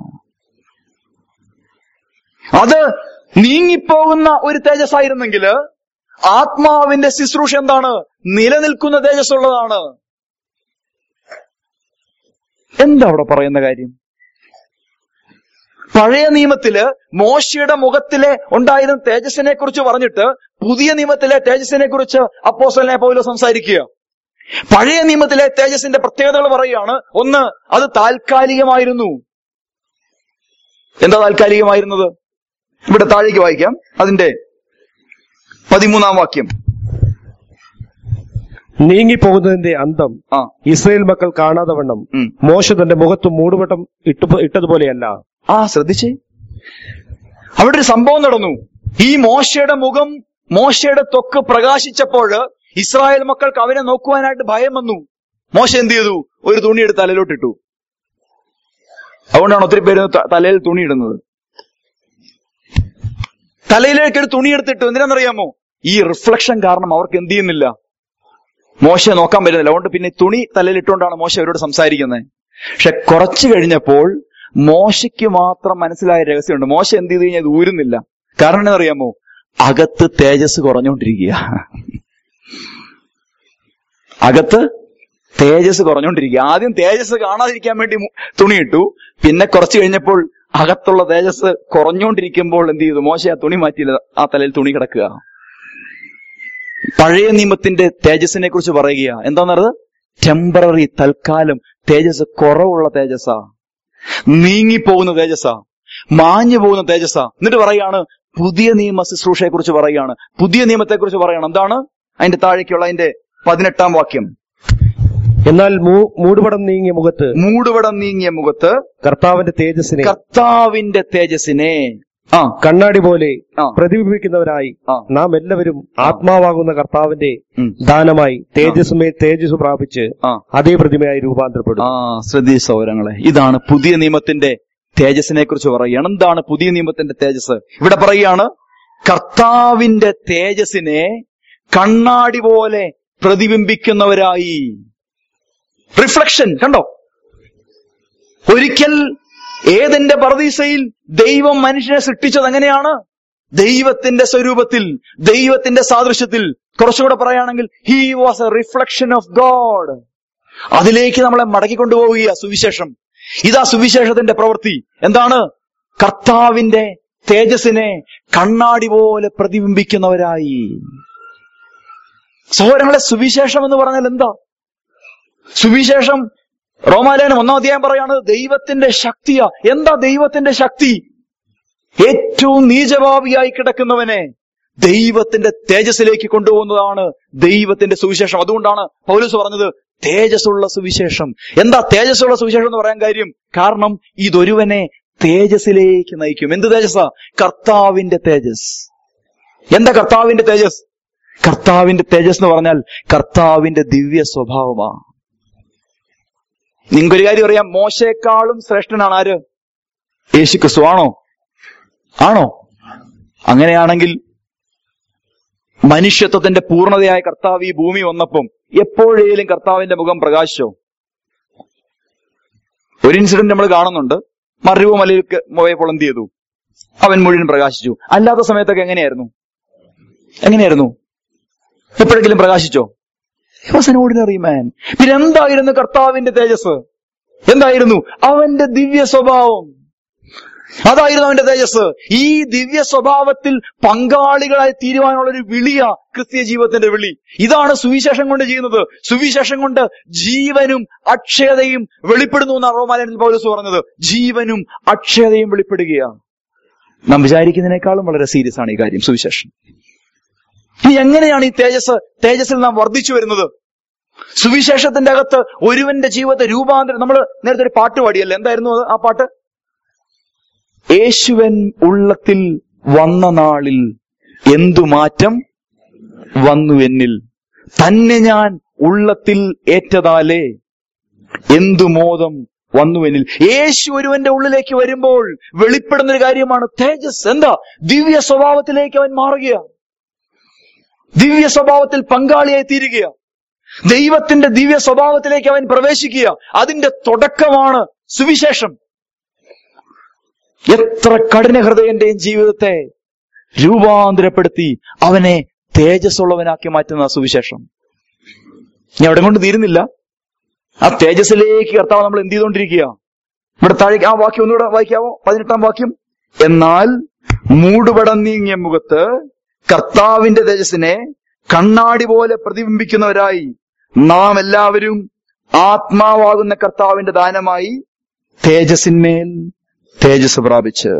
അത് നീങ്ങിപ്പോകുന്ന ഒരു തേജസ്സായിരുന്നെങ്കിൽ ആത്മാവിന്റെ ശുശ്രൂഷ എന്താണ് നിലനിൽക്കുന്ന തേജസ്സുള്ളതാണ് എന്താ അവിടെ പറയുന്ന കാര്യം പഴയ നിയമത്തില് മോശയുടെ മുഖത്തിലെ ഉണ്ടായിരുന്ന തേജസ്സിനെ കുറിച്ച് പറഞ്ഞിട്ട് പുതിയ നിയമത്തിലെ തേജസ്സിനെ കുറിച്ച് അപ്പോസലിനെ പൗലോ സംസാരിക്കുക പഴയ നിയമത്തിലെ തേജസ്സിന്റെ പ്രത്യേകതകൾ പറയുകയാണ് ഒന്ന് അത് താൽക്കാലികമായിരുന്നു എന്താ താൽക്കാലികമായിരുന്നത് ഇവിടെ താഴേക്ക് വായിക്കാം അതിന്റെ പതിമൂന്നാം വാക്യം നീങ്ങിപ്പോകുന്നതിന്റെ അന്തം ആ ഇസ്രയേൽ മക്കൾ കാണാതെ വണ്ണം ഉം. മോശ തന്റെ മുഖത്ത് മൂടുവട്ടം ഇട്ടു ഇട്ടതുപോലെയല്ല ആ ശ്രദ്ധിച്ചേ അവിടെ ഒരു സംഭവം നടന്നു ഈ മോശയുടെ മുഖം മോശയുടെ ത്വക്ക് പ്രകാശിച്ചപ്പോൾ ഇസ്രായേൽ മക്കൾക്ക് അവനെ നോക്കുവാനായിട്ട് ഭയം വന്നു മോശ എന്ത് ചെയ്തു ഒരു തുണി എടുത്ത് തലയിലോട്ടിട്ടു അതുകൊണ്ടാണ് ഒത്തിരി പേര് ത- തലയിൽ തുണി ഇടുന്നത് തലയിലേക്ക് ഒരു തുണി എടുത്തിട്ടു എന്തിനാണെന്നറിയാമോ ഈ റിഫ്ലക്ഷൻ കാരണം അവർക്ക് എന്ത് ചെയ്യുന്നില്ല മോശയെ നോക്കാൻ പറ്റുന്നില്ല അതുകൊണ്ട് പിന്നെ തുണി തലയിലിട്ടുകൊണ്ടാണ് മോശ അവരോട് സംസാരിക്കുന്നത് പക്ഷെ കുറച്ചു കഴിഞ്ഞപ്പോൾ മോശയ്ക്ക് മാത്രം മനസ്സിലായ രഹസ്യമുണ്ട് മോശ എന്ത് ചെയ്ത് കഴിഞ്ഞാൽ ഇത് ഊരുന്നില്ല കാരണം എന്താ അറിയാമോ അകത്ത് തേജസ് കുറഞ്ഞുകൊണ്ടിരിക്കുക അകത്ത് തേജസ് കുറഞ്ഞുകൊണ്ടിരിക്കുക ആദ്യം തേജസ് കാണാതിരിക്കാൻ വേണ്ടി മു- തുണിയിട്ടു പിന്നെ കുറച്ചു കഴിഞ്ഞപ്പോൾ അകത്തുള്ള തേജസ് കുറഞ്ഞുകൊണ്ടിരിക്കുമ്പോൾ എന്ത് ചെയ്തു മോശ ആ തുണി മാറ്റിയില്ല ആ തലയിൽ തുണി കിടക്കുക പഴയ നിയമത്തിന്റെ തേജസ്സിനെ കുറിച്ച് പറയുക എന്താണെന്നത് ടെമ്പററി തൽക്കാലം തേജസ് കുറവുള്ള തേജസ്സാ നീങ്ങിപ്പോകുന്ന തേജസ്സാ മാഞ്ഞു പോകുന്ന തേജസ്സാ എന്നിട്ട് പറയാണ് പുതിയ നിയമ ശുശ്രൂഷയെ കുറിച്ച് പറയുകയാണ് പുതിയ നിയമത്തെ കുറിച്ച് പറയാണ് എന്താണ് അതിന്റെ താഴേക്കുള്ള അതിന്റെ പതിനെട്ടാം വാക്യം എന്നാൽ മൂ- മൂടുപടം നീങ്ങിയ മുഖത്ത് മൂടുപടം നീങ്ങിയ മുഖത്ത് കർത്താവിന്റെ തേജസ്സിനെ കർത്താവിന്റെ തേജസ്സിനെ ആ കണ്ണാടി പോലെ ആ. പ്രതിബിംബിക്കുന്നവരായി ആ. നാം എല്ലാവരും ആത്മാവാകുന്ന കർത്താവിന്റെ ഉം. ദാനമായി തേജസ്സുമേ തേജസ് പ്രാപിച്ച് ആ അതേ പ്രതിമയായി രൂപാന്തരപ്പെടും ആ ശ്രദ്ധിച്ച സൗരങ്ങളെ ഇതാണ് പുതിയ നിയമത്തിന്റെ തേജസ്സിനെ കുറിച്ച് പറയുകയാണ് എന്താണ് പുതിയ നിയമത്തിന്റെ തേജസ് ഇവിടെ പറയുകയാണ് കർത്താവിന്റെ തേജസ്സിനെ കണ്ണാടി പോലെ പ്രതിബിംബിക്കുന്നവരായി റിഫ്ലക്ഷൻ കണ്ടോ ഒരിക്കൽ ഏതെന്റെ പറദീസയിൽ ദൈവം മനുഷ്യനെ സൃഷ്ടിച്ചത് എങ്ങനെയാണ് ദൈവത്തിന്റെ സ്വരൂപത്തിൽ ദൈവത്തിന്റെ സാദൃശ്യത്തിൽ കുറച്ചുകൂടെ പറയുകയാണെങ്കിൽ he was a reflection of God അതിലേക്ക് നമ്മളെ മടക്കിക്കൊണ്ടുപോവുക സുവിശേഷം ഇതാ സുവിശേഷത്തിന്റെ പ്രവൃത്തി എന്താണ് കർത്താവിന്റെ തേജസ്സിനെ കണ്ണാടി പോലെ പ്രതിബിംബിക്കുന്നവരായി സഹോദരങ്ങളെ സുവിശേഷം എന്ന് പറഞ്ഞാൽ എന്താ സുവിശേഷം റോമാലയനം ഒന്നാം അധ്യായം പറയാണ് ദൈവത്തിന്റെ ശക്തിയാ എന്താ ദൈവത്തിന്റെ ശക്തി ഏറ്റവും നീചഭാവിയായി കിടക്കുന്നവനെ ദൈവത്തിന്റെ തേജസ്സിലേക്ക് കൊണ്ടുപോകുന്നതാണ് ദൈവത്തിന്റെ സുവിശേഷം അതുകൊണ്ടാണ് പൗലൂസ് പറഞ്ഞത് തേജസ്സുള്ള സുവിശേഷം എന്താ തേജസ്സുള്ള സുവിശേഷം എന്ന് പറയാൻ കാര്യം കാരണം ഇതൊരുവനെ തേജസ്സിലേക്ക് നയിക്കും എന്ത് തേജസ്സാ കർത്താവിന്റെ തേജസ് എന്താ കർത്താവിന്റെ തേജസ് കർത്താവിന്റെ തേജസ് എന്ന് പറഞ്ഞാൽ കർത്താവിന്റെ ദിവ്യ സ്വഭാവമാ നിങ്ങൾക്കൊരു കാര്യം അറിയാം മോശയെക്കാളും ശ്രേഷ്ഠനാണ് ആര് യേശു ക്രിസ്തു ആണോ ആണോ അങ്ങനെയാണെങ്കിൽ മനുഷ്യത്വത്തിന്റെ പൂർണ്ണതയായ കർത്താവ് ഈ ഭൂമി വന്നപ്പം എപ്പോഴേലും കർത്താവിന്റെ മുഖം പ്രകാശിച്ചോ ഒരു ഇൻസിഡന്റ് നമ്മൾ കാണുന്നുണ്ട് മറിവ് മലയിലേക്ക് പോയപ്പോൾ എന്ത് ചെയ്തു അവൻ മുഴുവൻ പ്രകാശിച്ചു അല്ലാത്ത സമയത്തൊക്കെ എങ്ങനെയായിരുന്നു എങ്ങനെയായിരുന്നു എപ്പോഴെങ്കിലും പ്രകാശിച്ചോ വാസ് an ഓർഡിനറി മാൻ പിന്നെ എന്തായിരുന്നു കർത്താവിന്റെ തേജസ് എന്തായിരുന്നു അവന്റെ ദിവ്യ സ്വഭാവം അതായിരുന്നു അവന്റെ തേജസ് ഈ ദിവ്യ സ്വഭാവത്തിൽ പങ്കാളികളായി തീരുവാനുള്ള ഒരു വിളിയ ക്രിസ്തീയ ജീവിതത്തിന്റെ വിളി ഇതാണ് സുവിശേഷം കൊണ്ട് ചെയ്യുന്നത് സുവിശേഷം കൊണ്ട് ജീവനും അക്ഷയതയും വെളിപ്പെടുന്നു എന്നാണ് റോമാലയത്തിൽ പൗലൂസ് പറഞ്ഞത് ജീവനും അക്ഷയതയും വെളിപ്പെടുകയാണ് നാം വിചാരിക്കുന്നതിനേക്കാളും വളരെ സീരിയസ് ആണ് ഈ കാര്യം സുവിശേഷം ഇനി എങ്ങനെയാണ് ഈ തേജസ് തേജസ്സിൽ നാം വർദ്ധിച്ചു വരുന്നത് സുവിശേഷത്തിന്റെ അകത്ത് ഒരുവന്റെ ജീവിതത്തെ രൂപാന്തരം നമ്മൾ നേരത്തെ ഒരു പാട്ട് പാടിയല്ലേ എന്തായിരുന്നു അത് ആ പാട്ട് യേശുവൻ ഉള്ളത്തിൽ വന്ന നാളിൽ എന്തു മാറ്റം വന്നു എന്നിൽ തന്നെ ഞാൻ ഉള്ളത്തിൽ ഏറ്റതാലേ എന്തു മോദം വന്നു എന്നിൽ യേശു ഒരുവന്റെ ഉള്ളിലേക്ക് വരുമ്പോൾ വെളിപ്പെടുന്ന ഒരു കാര്യമാണ് തേജസ് എന്താ ദിവ്യ സ്വഭാവത്തിലേക്ക് അവൻ മാറുകയാണ് ദിവ്യ സ്വഭാവത്തിൽ പങ്കാളിയായി തീരുകയ ദൈവത്തിന്റെ ദിവ്യ സ്വഭാവത്തിലേക്ക് അവൻ പ്രവേശിക്കുക അതിന്റെ തുടക്കമാണ് സുവിശേഷം എത്ര കഠിന ഹൃദയന്റെയും ജീവിതത്തെ രൂപാന്തരപ്പെടുത്തി അവനെ തേജസ്സുള്ളവനാക്കി മാറ്റുന്ന സുവിശേഷം ഞാൻ അവിടെ കൊണ്ട് തീരുന്നില്ല ആ തേജസ്സിലേക്ക് കർത്താവ് നമ്മൾ എന്ത് ചെയ്തുകൊണ്ടിരിക്കുക ഇവിടെ താഴേക്ക് ആ വാക്യം ഒന്നുകൂടെ വായിക്കാവോ പതിനെട്ടാം വാക്യം എന്നാൽ മൂടുപടം നീങ്ങിയ മുഖത്ത് കർത്താവിന്റെ തേജസ്സിനെ കണ്ണാടി പോലെ പ്രതിബിംബിക്കുന്നവരായി നാം എല്ലാവരും ആത്മാവാകുന്ന കർത്താവിന്റെ ദാനമായി തേജസ്സിന്മേൽ തേജസ് പ്രാപിച്ച്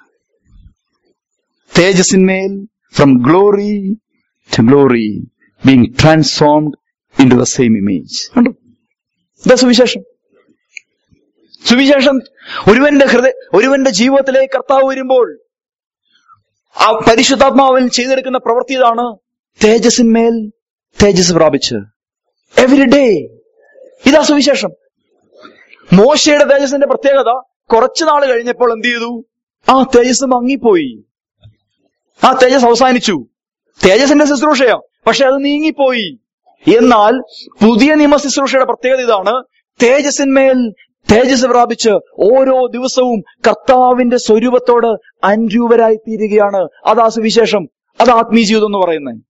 തേജസ്സിന്മേൽ from glory to glory being transformed into the same image കണ്ടു ഇതാ സുവിശേഷം സുവിശേഷം ഒരുവന്റെ ഹൃദയ ഒരുവന്റെ ജീവിതത്തിലേക്ക് കർത്താവ് വരുമ്പോൾ ആ പരിശുദ്ധാത്മാവിൽ ചെയ്തെടുക്കുന്ന പ്രവൃത്തി ഇതാണ് തേജസ്സിന്മേൽ തേജസ് പ്രാപിച്ച് എവറി ഡേ ഇതാ സുവിശേഷം മോശയുടെ തേജസ്സിന്റെ പ്രത്യേകത കുറച്ചു നാൾ കഴിഞ്ഞപ്പോൾ എന്ത് ചെയ്തു ആ തേജസ് മങ്ങിപ്പോയി ആ തേജസ് അവസാനിച്ചു തേജസിന്റെ ശുശ്രൂഷയാ പക്ഷെ അത് നീങ്ങിപ്പോയി എന്നാൽ പുതിയ നിയമ ശുശ്രൂഷയുടെ പ്രത്യേകത ഇതാണ് തേജസ്സിന്മേൽ തേജസ് പ്രാപിച്ച് ഓരോ ദിവസവും കർത്താവിന്റെ സ്വരൂപത്തോട് അനുരൂപരായി തീരുകയാണ് അതാ സുവിശേഷം അത് ആത്മീയ ജീവിതം എന്ന് പറയുന്നത്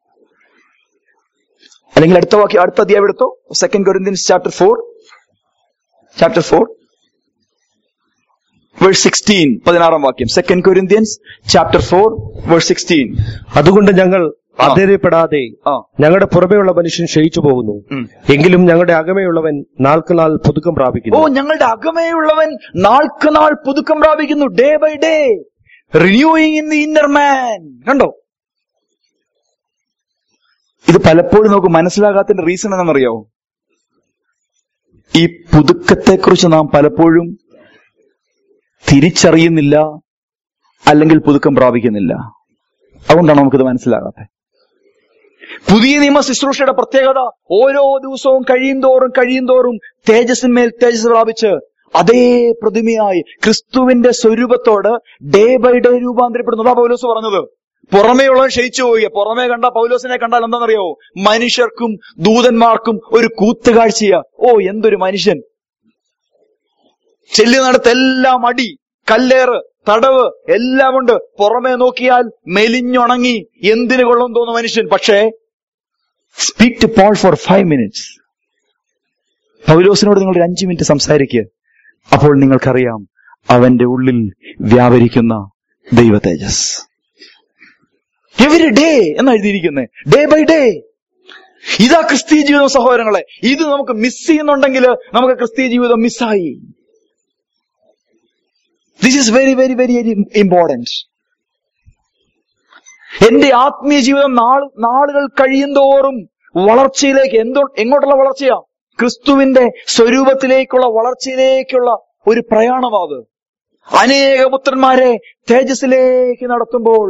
അല്ലെങ്കിൽ അടുത്ത വാക്യം അടുത്ത അധ്യായം എടുത്തോ second Corinthians chapter four chapter four verse sixteen പതിനാറാം വാക്യം second Corinthians chapter four verse sixteen അതുകൊണ്ട് ഞങ്ങൾ ആ. അധൈര്യപ്പെടാതെ ആ ഞങ്ങളുടെ പുറമേയുള്ള മനുഷ്യൻ ക്ഷയിച്ചു പോകുന്നു ഉം. എങ്കിലും ഞങ്ങളുടെ അകമയുള്ളവൻ നാൾക്ക് നാൾ പുതുക്കം ഓ പ്രാപിക്കുന്നു ഞങ്ങളുടെ അകമേയുള്ളവൻ നാൾക്ക് നാൾ പുതുക്കം പ്രാപിക്കുന്നു day by day renewing in the inner man കണ്ടോ ഇത് പലപ്പോഴും നമുക്ക് മനസ്സിലാകാത്തതിന്റെ റീസൺ എന്താണെന്നറിയാവോ ഈ പുതുക്കത്തെക്കുറിച്ച് നാം പലപ്പോഴും തിരിച്ചറിയുന്നില്ല അല്ലെങ്കിൽ പുതുക്കം പ്രാപിക്കുന്നില്ല അതുകൊണ്ടാണ് നമുക്കിത് മനസ്സിലാകാത്തത് പുതിയ നിയമ ശുശ്രൂഷയുടെ പ്രത്യേകത ഓരോ ദിവസവും കഴിയും തോറും കഴിയും തോറും തേജസ്സിന്മേൽ തേജസ് പ്രാപിച്ച് അതേ പ്രതിമയായി ക്രിസ്തുവിന്റെ സ്വരൂപത്തോട് ഡേ ബൈ ഡേ രൂപാന്തരപ്പെടുന്നതാ പൗലോസ് പറഞ്ഞത് പുറമേയുള്ളവൻ ക്ഷയിച്ചു പോവുക പുറമേ കണ്ട പൗലോസിനെ കണ്ടാൽ എന്താണെന്നറിയോ മനുഷ്യർക്കും ദൂതന്മാർക്കും ഒരു കൂത്തുകാഴ്ചയാ ഓ എന്തൊരു മനുഷ്യൻ ചെല്ലുന്നിടത്തെല്ലാം അടി കല്ലേറ് തടവ് എല്ലാം ഉണ്ട് പുറമേ നോക്കിയാൽ മെലിഞ്ഞുണങ്ങി എന്തിനു കൊള്ളും തോന്നുന്ന മനുഷ്യൻ പക്ഷേ speak to Paul for five minutes പൗലോസിനോട് നിങ്ങൾ ഒരു അഞ്ചു മിനിറ്റ് സംസാരിക്കുക അപ്പോൾ നിങ്ങൾക്കറിയാം അവന്റെ ഉള്ളിൽ വ്യാപരിക്കുന്ന ദൈവ തേജസ് എവരി ഡേ എന്ന് എഴുതിയിരിക്കുന്നത് ഡേ ബൈ ഡേ ഇതാ ക്രിസ്തീയ ജീവിതം സഹോദരങ്ങളെ ഇത് നമുക്ക് മിസ് ചെയ്യുന്നുണ്ടെങ്കിൽ നമുക്ക് ക്രിസ്തീയ ജീവിതം മിസ്സായി this is very very very very important എന്റെ ആത്മീയ ജീവിതം നാൾ നാളുകൾ കഴിയുന്തോറും വളർച്ചയിലേക്ക് എന്തോ എങ്ങോട്ടുള്ള വളർച്ചയാ ക്രിസ്തുവിന്റെ സ്വരൂപത്തിലേക്കുള്ള വളർച്ചയിലേക്കുള്ള ഒരു പ്രയാണമാത് അനേക പുത്രന്മാരെ തേജസ്സിലേക്ക് നടത്തുമ്പോൾ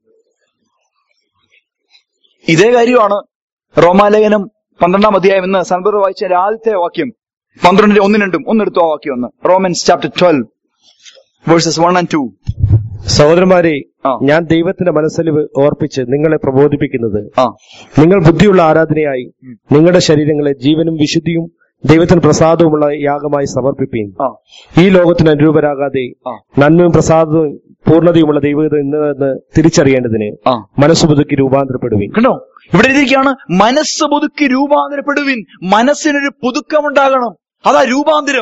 ഇതേ കാര്യമാണ് റോമാലേഖനം പന്ത്രണ്ടാം അധ്യായം ഇന്ന് സൻബർ വായിച്ച ആദ്യത്തെ വാക്യം പന്ത്രണ്ടിന്റെ ഒന്നും രണ്ടും ഒന്നെടുത്തു ആ വാക്യം ഒന്ന് Romans chapter twelve verses one and two സഹോദരന്മാരെ ആ. ഞാൻ ദൈവത്തിന്റെ മനസ്സലിവ് ഓർപ്പിച്ച് നിങ്ങളെ പ്രബോധിപ്പിക്കുന്നത് ആ നിങ്ങൾ ബുദ്ധിയുള്ള ആരാധനയായി നിങ്ങളുടെ ശരീരങ്ങളെ ജീവനും വിശുദ്ധിയും ദൈവത്തിന് പ്രസാദവുമുള്ള യാഗമായി സമർപ്പിപ്പീൻ ആ ഈ ലോകത്തിന് അനുരൂപരാകാതെ ആ. നന്മയും പ്രസാദവും പൂർണ്ണതയുമുള്ള ദൈവത ഇന്ന് തിരിച്ചറിയേണ്ടതിന് ആ മനസ്സ് പുതുക്കി രൂപാന്തരപ്പെടുവീൻ കണ്ടോ ഇവിടെ എഴുതിയിരിക്കുകയാണ് മനസ്സ് പുതുക്കി രൂപാന്തരപ്പെടുവിൻ മനസ്സിനൊരു പുതുക്കമുണ്ടാകണം അതാ രൂപാന്തരം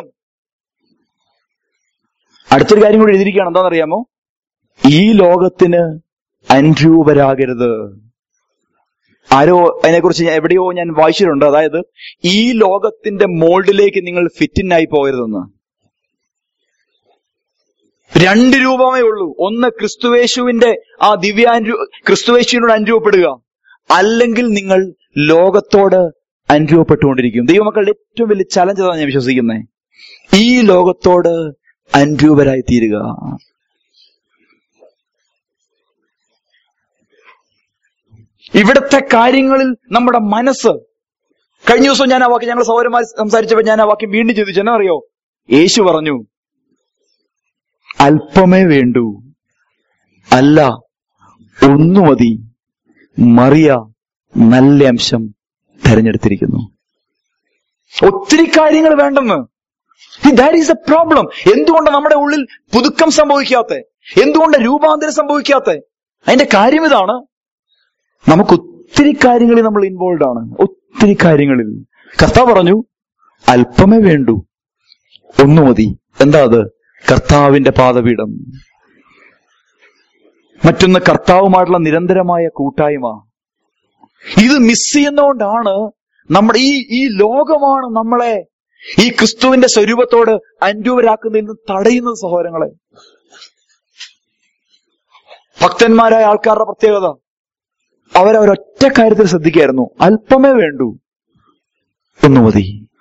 അടുത്തൊരു കാര്യം കൂടി എഴുതിയിരിക്കുകയാണ് എന്താണെന്നറിയാമോ ഈ ലോകത്തിന് അനുരൂപരാകരുത് ആരോ അതിനെക്കുറിച്ച് ഞാൻ എവിടെയോ ഞാൻ വായിച്ചിട്ടുണ്ട് അതായത് ഈ ലോകത്തിന്റെ മോൾഡിലേക്ക് നിങ്ങൾ ഫിറ്റിനായി പോകരുതെന്ന് രണ്ട് രൂപമേ ഉള്ളൂ ഒന്ന് ക്രിസ്തുവേശുവിന്റെ ആ ദിവ്യാനു ക്രിസ്തുവേശുവിനോട് അനുരൂപപ്പെടുക അല്ലെങ്കിൽ നിങ്ങൾ ലോകത്തോട് അനുരൂപപ്പെട്ടുകൊണ്ടിരിക്കും ദൈവമക്കളുടെ ഏറ്റവും വലിയ ചലഞ്ച് അതാണ് ഞാൻ വിശ്വസിക്കുന്നത് ഈ ലോകത്തോട് അനുരൂപരായി തീരുക ഇവിടുത്തെ കാര്യങ്ങളിൽ നമ്മുടെ മനസ്സ് കഴിഞ്ഞ ദിവസം ഞാൻ ആ വാക്യം ഞങ്ങൾ സൗരന്മാർ സംസാരിച്ചപ്പോൾ ഞാൻ ആ വാക്യം വീണ്ടും ചോദിച്ചു എന്നാ അറിയോ യേശു പറഞ്ഞു അല്പമേ വേണ്ടൂ അല്ല ഒന്നു മതി മറിയ നല്ല അംശം തെരഞ്ഞെടുത്തിരിക്കുന്നു ഒത്തിരി കാര്യങ്ങൾ വേണ്ടെന്ന് ദാറ്റ് ഈസ് എ പ്രോബ്ലം എന്തുകൊണ്ട് നമ്മുടെ ഉള്ളിൽ പുതുക്കം സംഭവിക്കാത്ത എന്തുകൊണ്ട് രൂപാന്തരം സംഭവിക്കാത്ത അതിന്റെ കാര്യം ഇതാണ് നമുക്ക് ഒത്തിരി കാര്യങ്ങളിൽ നമ്മൾ ഇൻവോൾവ് ആണ് ഒത്തിരി കാര്യങ്ങളിൽ കർത്താവ് പറഞ്ഞു അല്പമേ വേണ്ടൂ ഒന്നു മതി എന്താ അത് കർത്താവിന്റെ പാദപീഠം മറ്റൊന്ന് കർത്താവുമായിട്ടുള്ള നിരന്തരമായ കൂട്ടായ്മ ഇത് മിസ് ചെയ്യുന്നതുകൊണ്ടാണ് നമ്മുടെ ഈ ഈ ലോകമാണ് നമ്മളെ ഈ ക്രിസ്തുവിന്റെ സ്വരൂപത്തോട് അനുരൂപരാക്കുന്നതിൽ നിന്ന് തടയുന്നത് സഹോദരങ്ങളെ ഭക്തന്മാരായ ആൾക്കാരുടെ പ്രത്യേകത അവരവരൊറ്റ കാര്യത്തിൽ ശ്രദ്ധിക്കായിരുന്നു അല്പമേ വേണ്ടൂ ഒന്നു മതി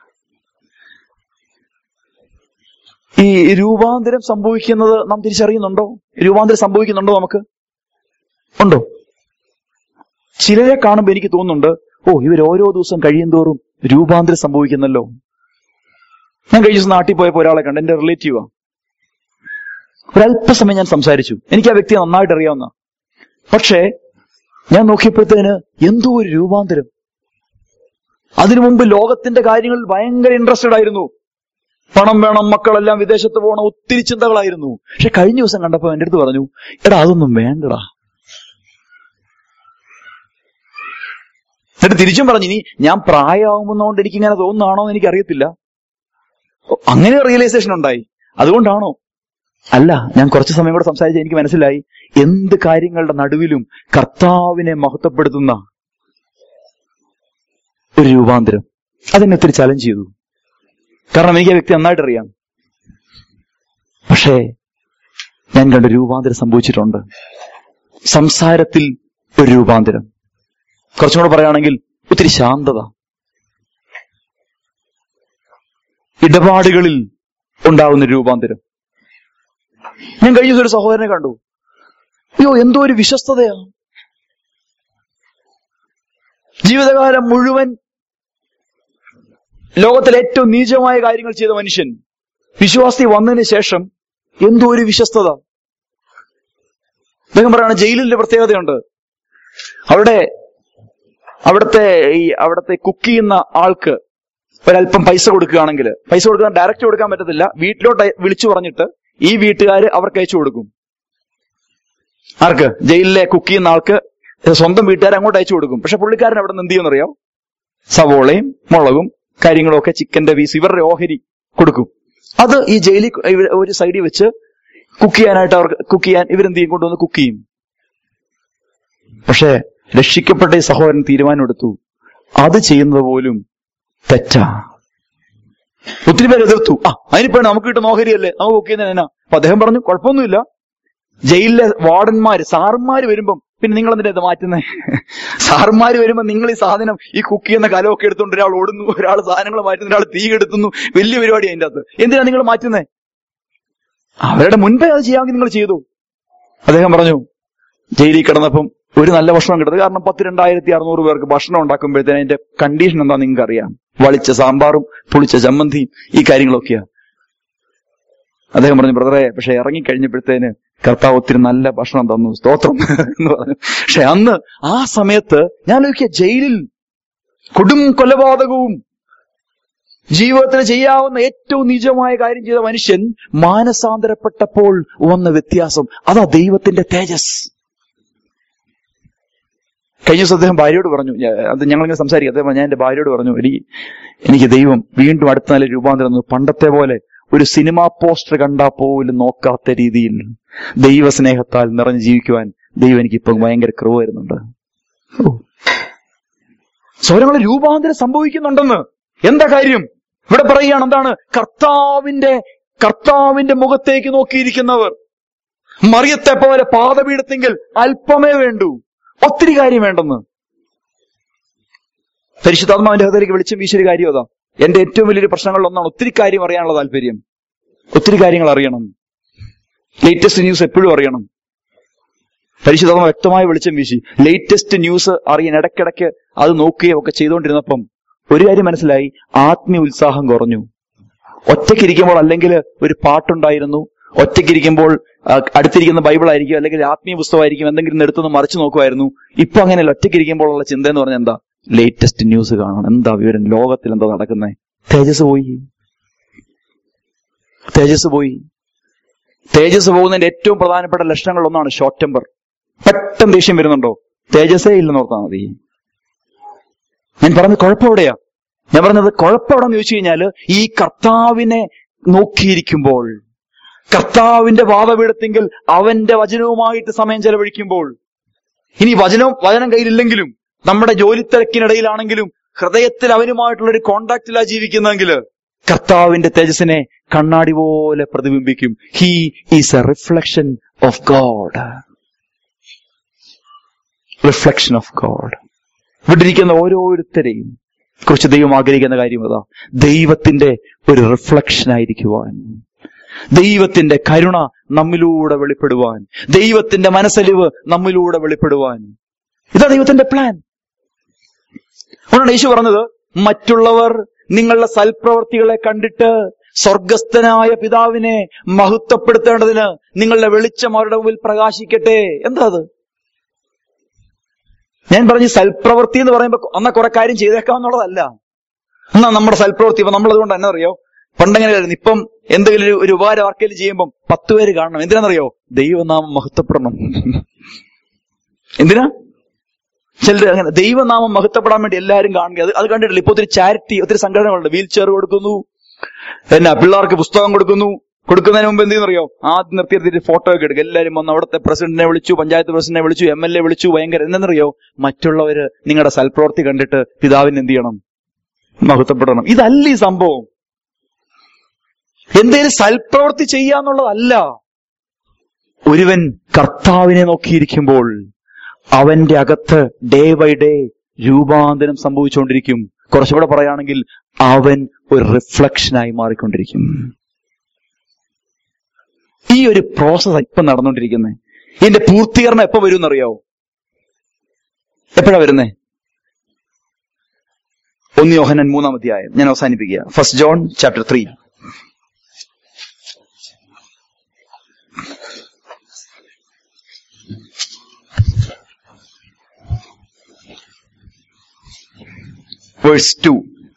ഈ രൂപാന്തരം സംഭവിക്കുന്നത് നാം തിരിച്ചറിയുന്നുണ്ടോ രൂപാന്തരം സംഭവിക്കുന്നുണ്ടോ നമുക്ക് ഉണ്ടോ ചിലരെ കാണുമ്പോൾ എനിക്ക് തോന്നുന്നുണ്ട് ഓ ഇവർ ഓരോ ദിവസം കഴിയും തോറും രൂപാന്തരം സംഭവിക്കുന്നല്ലോ ഞാൻ കഴിഞ്ഞ ദിവസം നാട്ടിൽ പോയപ്പോ ഒരാളെ കണ്ട് എന്റെ റിലേറ്റീവാ ഒരല്പസമയം ഞാൻ സംസാരിച്ചു എനിക്ക് ആ വ്യക്തിയെ നന്നായിട്ട് അറിയാവുന്ന പക്ഷേ ഞാൻ നോക്കിയപ്പോഴത്തേന് എന്തോ ഒരു രൂപാന്തരം അതിനു മുമ്പ് ലോകത്തിന്റെ കാര്യങ്ങളിൽ ഭയങ്കര ഇൻട്രസ്റ്റഡ് ആയിരുന്നു പണം വേണം മക്കളെല്ലാം വിദേശത്ത് പോകണം ഒത്തിരി ചിന്തകളായിരുന്നു പക്ഷെ കഴിഞ്ഞ ദിവസം കണ്ടപ്പോ എന്റെ അടുത്ത് പറഞ്ഞു എടാ അതൊന്നും വേണ്ടടാ എന്നിട്ട് തിരിച്ചും പറഞ്ഞു ഇനി ഞാൻ പ്രായമാകുമ്പോന്നുകൊണ്ട് എനിക്ക് ഇങ്ങനെ തോന്നുന്നതാണോ എന്ന് എനിക്ക് അറിയത്തില്ല അങ്ങനെ റിയലൈസേഷൻ ഉണ്ടായി അതുകൊണ്ടാണോ അല്ല ഞാൻ കുറച്ച് സമയം കൂടെ സംസാരിച്ച് എനിക്ക് മനസ്സിലായി എന്ത് കാര്യങ്ങളുടെ നടുവിലും കർത്താവിനെ മഹത്വപ്പെടുത്തുന്ന ഒരു രൂപാന്തരം അതെന്നെ ഒത്തിരി ചലഞ്ച് ചെയ്തു കാരണം എനിക്ക് ആ വ്യക്തി നന്നായിട്ട് അറിയാം പക്ഷേ ഞാൻ കണ്ട രൂപാന്തരം സംഭവിച്ചിട്ടുണ്ട് സംസാരത്തിൽ ഒരു രൂപാന്തരം കുറച്ചും കൂടെ പറയുകയാണെങ്കിൽ ഒത്തിരി ശാന്തത ഇടപാടുകളിൽ ഉണ്ടാകുന്ന രൂപാന്തരം ഞാൻ കഴിഞ്ഞ ദിവസം ഒരു സഹോദരനെ കണ്ടു അയ്യോ എന്തോ ഒരു വിശ്വസ്തതയാ ജീവിതകാലം മുഴുവൻ ലോകത്തിലെ ഏറ്റവും നീചമായ കാര്യങ്ങൾ ചെയ്ത മനുഷ്യൻ വിശ്വാസി വന്നതിന് ശേഷം എന്തോ ഒരു വിശ്വസ്തത അദ്ദേഹം പറയാണ് ജയിലിന്റെ പ്രത്യേകതയുണ്ട് അവിടെ അവിടുത്തെ ഈ അവിടുത്തെ കുക്ക് ചെയ്യുന്ന ആൾക്ക് ഒരല്പം പൈസ കൊടുക്കുകയാണെങ്കിൽ പൈസ കൊടുക്കാൻ ഡയറക്റ്റ് കൊടുക്കാൻ പറ്റത്തില്ല വീട്ടിലോട്ട് വിളിച്ചു പറഞ്ഞിട്ട് ഈ വീട്ടുകാര് അവർക്ക് അയച്ചു കൊടുക്കും ആർക്ക് ജയിലിലെ കുക്ക് ചെയ്യുന്ന ആൾക്ക് സ്വന്തം വീട്ടുകാർ അങ്ങോട്ട് അയച്ചു കൊടുക്കും പക്ഷെ പുള്ളിക്കാരൻ അവിടെ നിന്ന് എന്ത് ചെയ്യുമെന്നറിയോ സവോളയും മുളകും കാര്യങ്ങളും ഒക്കെ ചിക്കന്റെ പീസ് ഇവരുടെ ഓഹരി കൊടുക്കും അത് ഈ ജയിലിൽ ഇവര് ഒരു സൈഡിൽ വെച്ച് കുക്ക് ചെയ്യാനായിട്ട് അവർക്ക് കുക്ക് ചെയ്യാൻ ഇവരെന്ത് ചെയ്യും കൊണ്ടുവന്ന് കുക്ക് ചെയ്യും പക്ഷെ രക്ഷിക്കപ്പെട്ട ഈ സഹോദരൻ തീരുമാനമെടുത്തു അത് ചെയ്യുന്നത് പോലും തെറ്റാ ഒത്തിരി പേര് എതിർത്തു ആ അതിനിപ്പോ നമുക്ക് കിട്ടുന്ന ഓഹരിയല്ലേ നമുക്ക് കുക്ക് ചെയ്യുന്നതിനാ അപ്പൊ അദ്ദേഹം പറഞ്ഞു കുഴപ്പമൊന്നുമില്ല ജയിലിലെ വാർഡന്മാര് സാറന്മാര് വരുമ്പം പിന്നെ നിങ്ങൾ എന്തിനാ ഇത് മാറ്റുന്നേ സാറന്മാര് വരുമ്പോ നിങ്ങൾ ഈ സാധനം ഈ കുക്ക് ചെയ്യുന്ന കലമൊക്കെ എടുത്തുകൊണ്ട് ഒരാൾ ഓടുന്നു ഒരാൾ സാധനങ്ങൾ മാറ്റുന്നു ഒരാൾ തീ കെടുത്തുന്നു വലിയ പരിപാടി അതിന്റെ അകത്ത് എന്തിനാ നിങ്ങൾ മാറ്റുന്നേ അവരുടെ മുൻപേ അത് ചെയ്യാമെങ്കിൽ നിങ്ങൾ ചെയ്തു അദ്ദേഹം പറഞ്ഞു ജയിലിൽ കിടന്നപ്പം ഒരു നല്ല ഭക്ഷണം കിട്ടുന്നത് കാരണം പത്ത് രണ്ടായിരത്തി അറുന്നൂറ് പേർക്ക് ഭക്ഷണം ഉണ്ടാക്കുമ്പോഴത്തേന് അതിന്റെ കണ്ടീഷൻ എന്താ നിങ്ങൾക്ക് അറിയാം വളിച്ച സാമ്പാറും പുളിച്ച ചമ്മന്തിയും ഈ കാര്യങ്ങളൊക്കെയാ അദ്ദേഹം പറഞ്ഞു ബ്രദറെ പക്ഷെ ഇറങ്ങിക്കഴിഞ്ഞപ്പോഴത്തേന് കർത്താവ് ഒത്തിരി നല്ല ഭക്ഷണം തന്നു സ്തോത്രം എന്ന് പറഞ്ഞു പക്ഷെ അന്ന് ആ സമയത്ത് ഞാൻ നോക്കിയ ജയിലിൽ കൊടും കൊലപാതകവും ജീവിതത്തിൽ ചെയ്യാവുന്ന ഏറ്റവും നിജമായ കാര്യം ചെയ്ത മനുഷ്യൻ മാനസാന്തരപ്പെട്ടപ്പോൾ വന്ന വ്യത്യാസം അതാ ദൈവത്തിന്റെ തേജസ് കഴിഞ്ഞ ദിവസം അദ്ദേഹം ഭാര്യയോട് പറഞ്ഞു ഞാ- അത് ഞങ്ങളിങ്ങനെ സംസാരിക്കും അദ്ദേഹം പറഞ്ഞു, ഞാൻ എന്റെ ഭാര്യയോട് പറഞ്ഞു എനിക്ക് എനിക്ക് ദൈവം വീണ്ടും അടുത്ത നല്ല രൂപാന്തരം തന്നു. പണ്ടത്തെ പോലെ ഒരു സിനിമാ പോസ്റ്റർ കണ്ടാൽ പോലും നോക്കാത്ത രീതിയിൽ ദൈവസ്നേഹത്താൽ നിറഞ്ഞു ജീവിക്കുവാൻ ദൈവം എനിക്ക് ഇപ്പം ഭയങ്കര കൃപ വരുന്നുണ്ട് സ്വരങ്ങൾ രൂപാന്തരം സംഭവിക്കുന്നുണ്ടെന്ന് എന്താ കാര്യം ഇവിടെ പറയുകയാണ് എന്താണ് കർത്താവിന്റെ കർത്താവിന്റെ മുഖത്തേക്ക് നോക്കിയിരിക്കുന്നവർ മറിയത്തെ പോലെ പാദപീഠത്തെങ്കിൽ അല്പമേ വേണ്ടൂ ഒത്തിരി കാര്യം വേണ്ടെന്ന് പരിശുദ്ധാത്മാവിന്റെ ഹൃദയത്തിലേക്ക് വെളിച്ചം വീശൊരു കാര്യം അതാ എന്റെ ഏറ്റവും വലിയൊരു പ്രശ്നങ്ങളിൽ ഒന്നാണ് ഒത്തിരി കാര്യം അറിയാനുള്ള താല്പര്യം ഒത്തിരി കാര്യങ്ങൾ അറിയണം ലേറ്റസ്റ്റ് ന്യൂസ് എപ്പോഴും അറിയണം പരിശുദ്ധാത്മ വ്യക്തമായി വെളിച്ചം വീശി ലേറ്റസ്റ്റ് ന്യൂസ് അറിയാൻ ഇടയ്ക്കിടയ്ക്ക് അത് നോക്കുകയും ഒക്കെ ചെയ്തുകൊണ്ടിരുന്നപ്പം ഒരു കാര്യം മനസ്സിലായി ആത്മീയ ഉത്സാഹം കുറഞ്ഞു ഒറ്റയ്ക്കിരിക്കുമ്പോൾ അല്ലെങ്കിൽ ഒരു പാട്ടുണ്ടായിരുന്നു ഒറ്റയ്ക്കിരിക്കുമ്പോൾ ആ, അടുത്തിരിക്കുന്ന ബൈബിൾ ആയിരിക്കും അല്ലെങ്കിൽ ആത്മീയ പുസ്തകമായിരിക്കും എന്തെങ്കിലും എടുത്തൊന്ന് മറിച്ചു നോക്കുമായിരുന്നു ഇപ്പൊ അങ്ങനെയല്ല ഒറ്റയ്ക്കിരിക്കുമ്പോൾ ഉള്ള ചിന്ത എന്ന് പറഞ്ഞാൽ എന്താ ലേറ്റസ്റ്റ് ന്യൂസ് കാണണം എന്താ വിവരം ലോകത്തിൽ എന്താ നടക്കുന്നത് തേജസ് പോയി തേജസ് പോയി തേജസ് പോകുന്നതിന്റെ ഏറ്റവും പ്രധാനപ്പെട്ട ലക്ഷണങ്ങൾ ഒന്നാണ് ഷോർട്ട് ടെമ്പർ പെട്ടെന്ന് ദേഷ്യം വരുന്നുണ്ടോ തേജസ്സേ ഇല്ലെന്ന് ഓർത്താൽ മതി ഞാൻ പറഞ്ഞത് കുഴപ്പം എവിടെയാ ഞാൻ പറഞ്ഞത് കുഴപ്പം എവിടെന്ന് ചോദിച്ചു കഴിഞ്ഞാല് ഈ കർത്താവിനെ നോക്കിയിരിക്കുമ്പോൾ കർത്താവിന്റെ വാദപീഠത്തെങ്കിൽ അവന്റെ വചനവുമായിട്ട് സമയം ചെലവഴിക്കുമ്പോൾ ഇനി വചനം വചനം കയ്യിലില്ലെങ്കിലും നമ്മുടെ ജോലി തിരക്കിനിടയിലാണെങ്കിലും ഹൃദയത്തിൽ അവനുമായിട്ടുള്ള ഒരു കോണ്ടാക്റ്റിലാ ജീവിക്കുന്നെങ്കിൽ കർത്താവിന്റെ തേജസ്സിനെ കണ്ണാടി പോലെ പ്രതിബിംബിക്കും he is a reflection of God reflection of God ഇവിടെ ഇരിക്കുന്ന ഓരോരുത്തരെയും കുറിച്ച് ദൈവം ആഗ്രഹിക്കുന്ന കാര്യം അതാ ദൈവത്തിന്റെ ഒരു റിഫ്ലക്ഷൻ ആയിരിക്കുവാൻ ദൈവത്തിന്റെ കരുണ നമ്മിലൂടെ വെളിപ്പെടുവാൻ ദൈവത്തിന്റെ മനസ്സലിവ് നമ്മിലൂടെ വെളിപ്പെടുവാൻ ഇതാ ദൈവത്തിന്റെ പ്ലാൻ അതുകൊണ്ടാണ് യേശു പറഞ്ഞത് മറ്റുള്ളവർ നിങ്ങളുടെ സൽപ്രവർത്തികളെ കണ്ടിട്ട് സ്വർഗസ്ഥനായ പിതാവിനെ മഹത്വപ്പെടുത്തേണ്ടതിന് നിങ്ങളുടെ വെളിച്ചം അവരുടെ മുമ്പിൽ പ്രകാശിക്കട്ടെ എന്താ അത് ഞാൻ പറഞ്ഞു സൽപ്രവൃത്തി എന്ന് പറയുമ്പോ അന്ന കുറെ കാര്യം ചെയ്തേക്കാമെന്നുള്ളതല്ല എന്നാ നമ്മുടെ സൽപ്രവൃത്തി ഇപ്പൊ നമ്മളതുകൊണ്ട് എന്നാ അറിയോ പണ്ടെങ്ങനെയായിരുന്നു ഇപ്പം എന്തെങ്കിലും ഒരു- ഒരു ഉപകാരം ആർക്കെങ്കിലും ചെയ്യുമ്പം പത്ത് പേര് കാണണം എന്തിനാണെന്നറിയോ ദൈവനാമം മഹത്വപ്പെടണം എന്തിനാ ചിലർ അങ്ങനെ ദൈവനാമം മഹത്വപ്പെടാൻ വേണ്ടി എല്ലാവരും കാണുക അത് അത് കണ്ടിട്ടില്ല ഇപ്പൊ ഒത്തിരി ചാരിറ്റി ഒത്തിരി സംഘടനകളുണ്ട് വീൽ ചെയർ കൊടുക്കുന്നു എന്നാ പിള്ളേർക്ക് പുസ്തകം കൊടുക്കുന്നു കൊടുക്കുന്നതിന് മുമ്പ് എന്ത് ചെയ്യുന്നറിയോ ആദ്യം നിർത്തി നിർത്തിയിട്ട് ഫോട്ടോ ഒക്കെ എടുക്കും എല്ലാവരും വന്ന് അവിടുത്തെ പ്രസിഡന്റിനെ വിളിച്ചു പഞ്ചായത്ത് പ്രസിഡന്റിനെ വിളിച്ചു എം എൽ എ വിളിച്ചു ഭയങ്കര എന്തെന്നറിയോ മറ്റുള്ളവര് നിങ്ങളുടെ സൽപ്രവൃത്തി കണ്ടിട്ട് പിതാവിന് എന്ത് ചെയ്യണം മഹത്വപ്പെടണം ഇതല്ല ഈ സംഭവം എന്തേലും സൽപ്രവൃത്തി ചെയ്യാന്നുള്ളതല്ല ഒരുവൻ കർത്താവിനെ നോക്കിയിരിക്കുമ്പോൾ അവന്റെ അകത്ത് ഡേ ബൈ ഡേ രൂപാന്തരം സംഭവിച്ചുകൊണ്ടിരിക്കും കുറച്ചുകൂടെ പറയുകയാണെങ്കിൽ അവൻ ഒരു റിഫ്ലക്ഷനായി മാറിക്കൊണ്ടിരിക്കും ഈ ഒരു പ്രോസസ് ഇപ്പൊ നടന്നുകൊണ്ടിരിക്കുന്നത് ഇതിന്റെ പൂർത്തീകരണം എപ്പോ വരും എന്നറിയാവോ എപ്പോഴാ വരുന്നേ ഒന്ന് യോഹനൻ മൂന്നാം അധ്യായം ഞാൻ അവസാനിപ്പിക്കുക first John chapter three verse two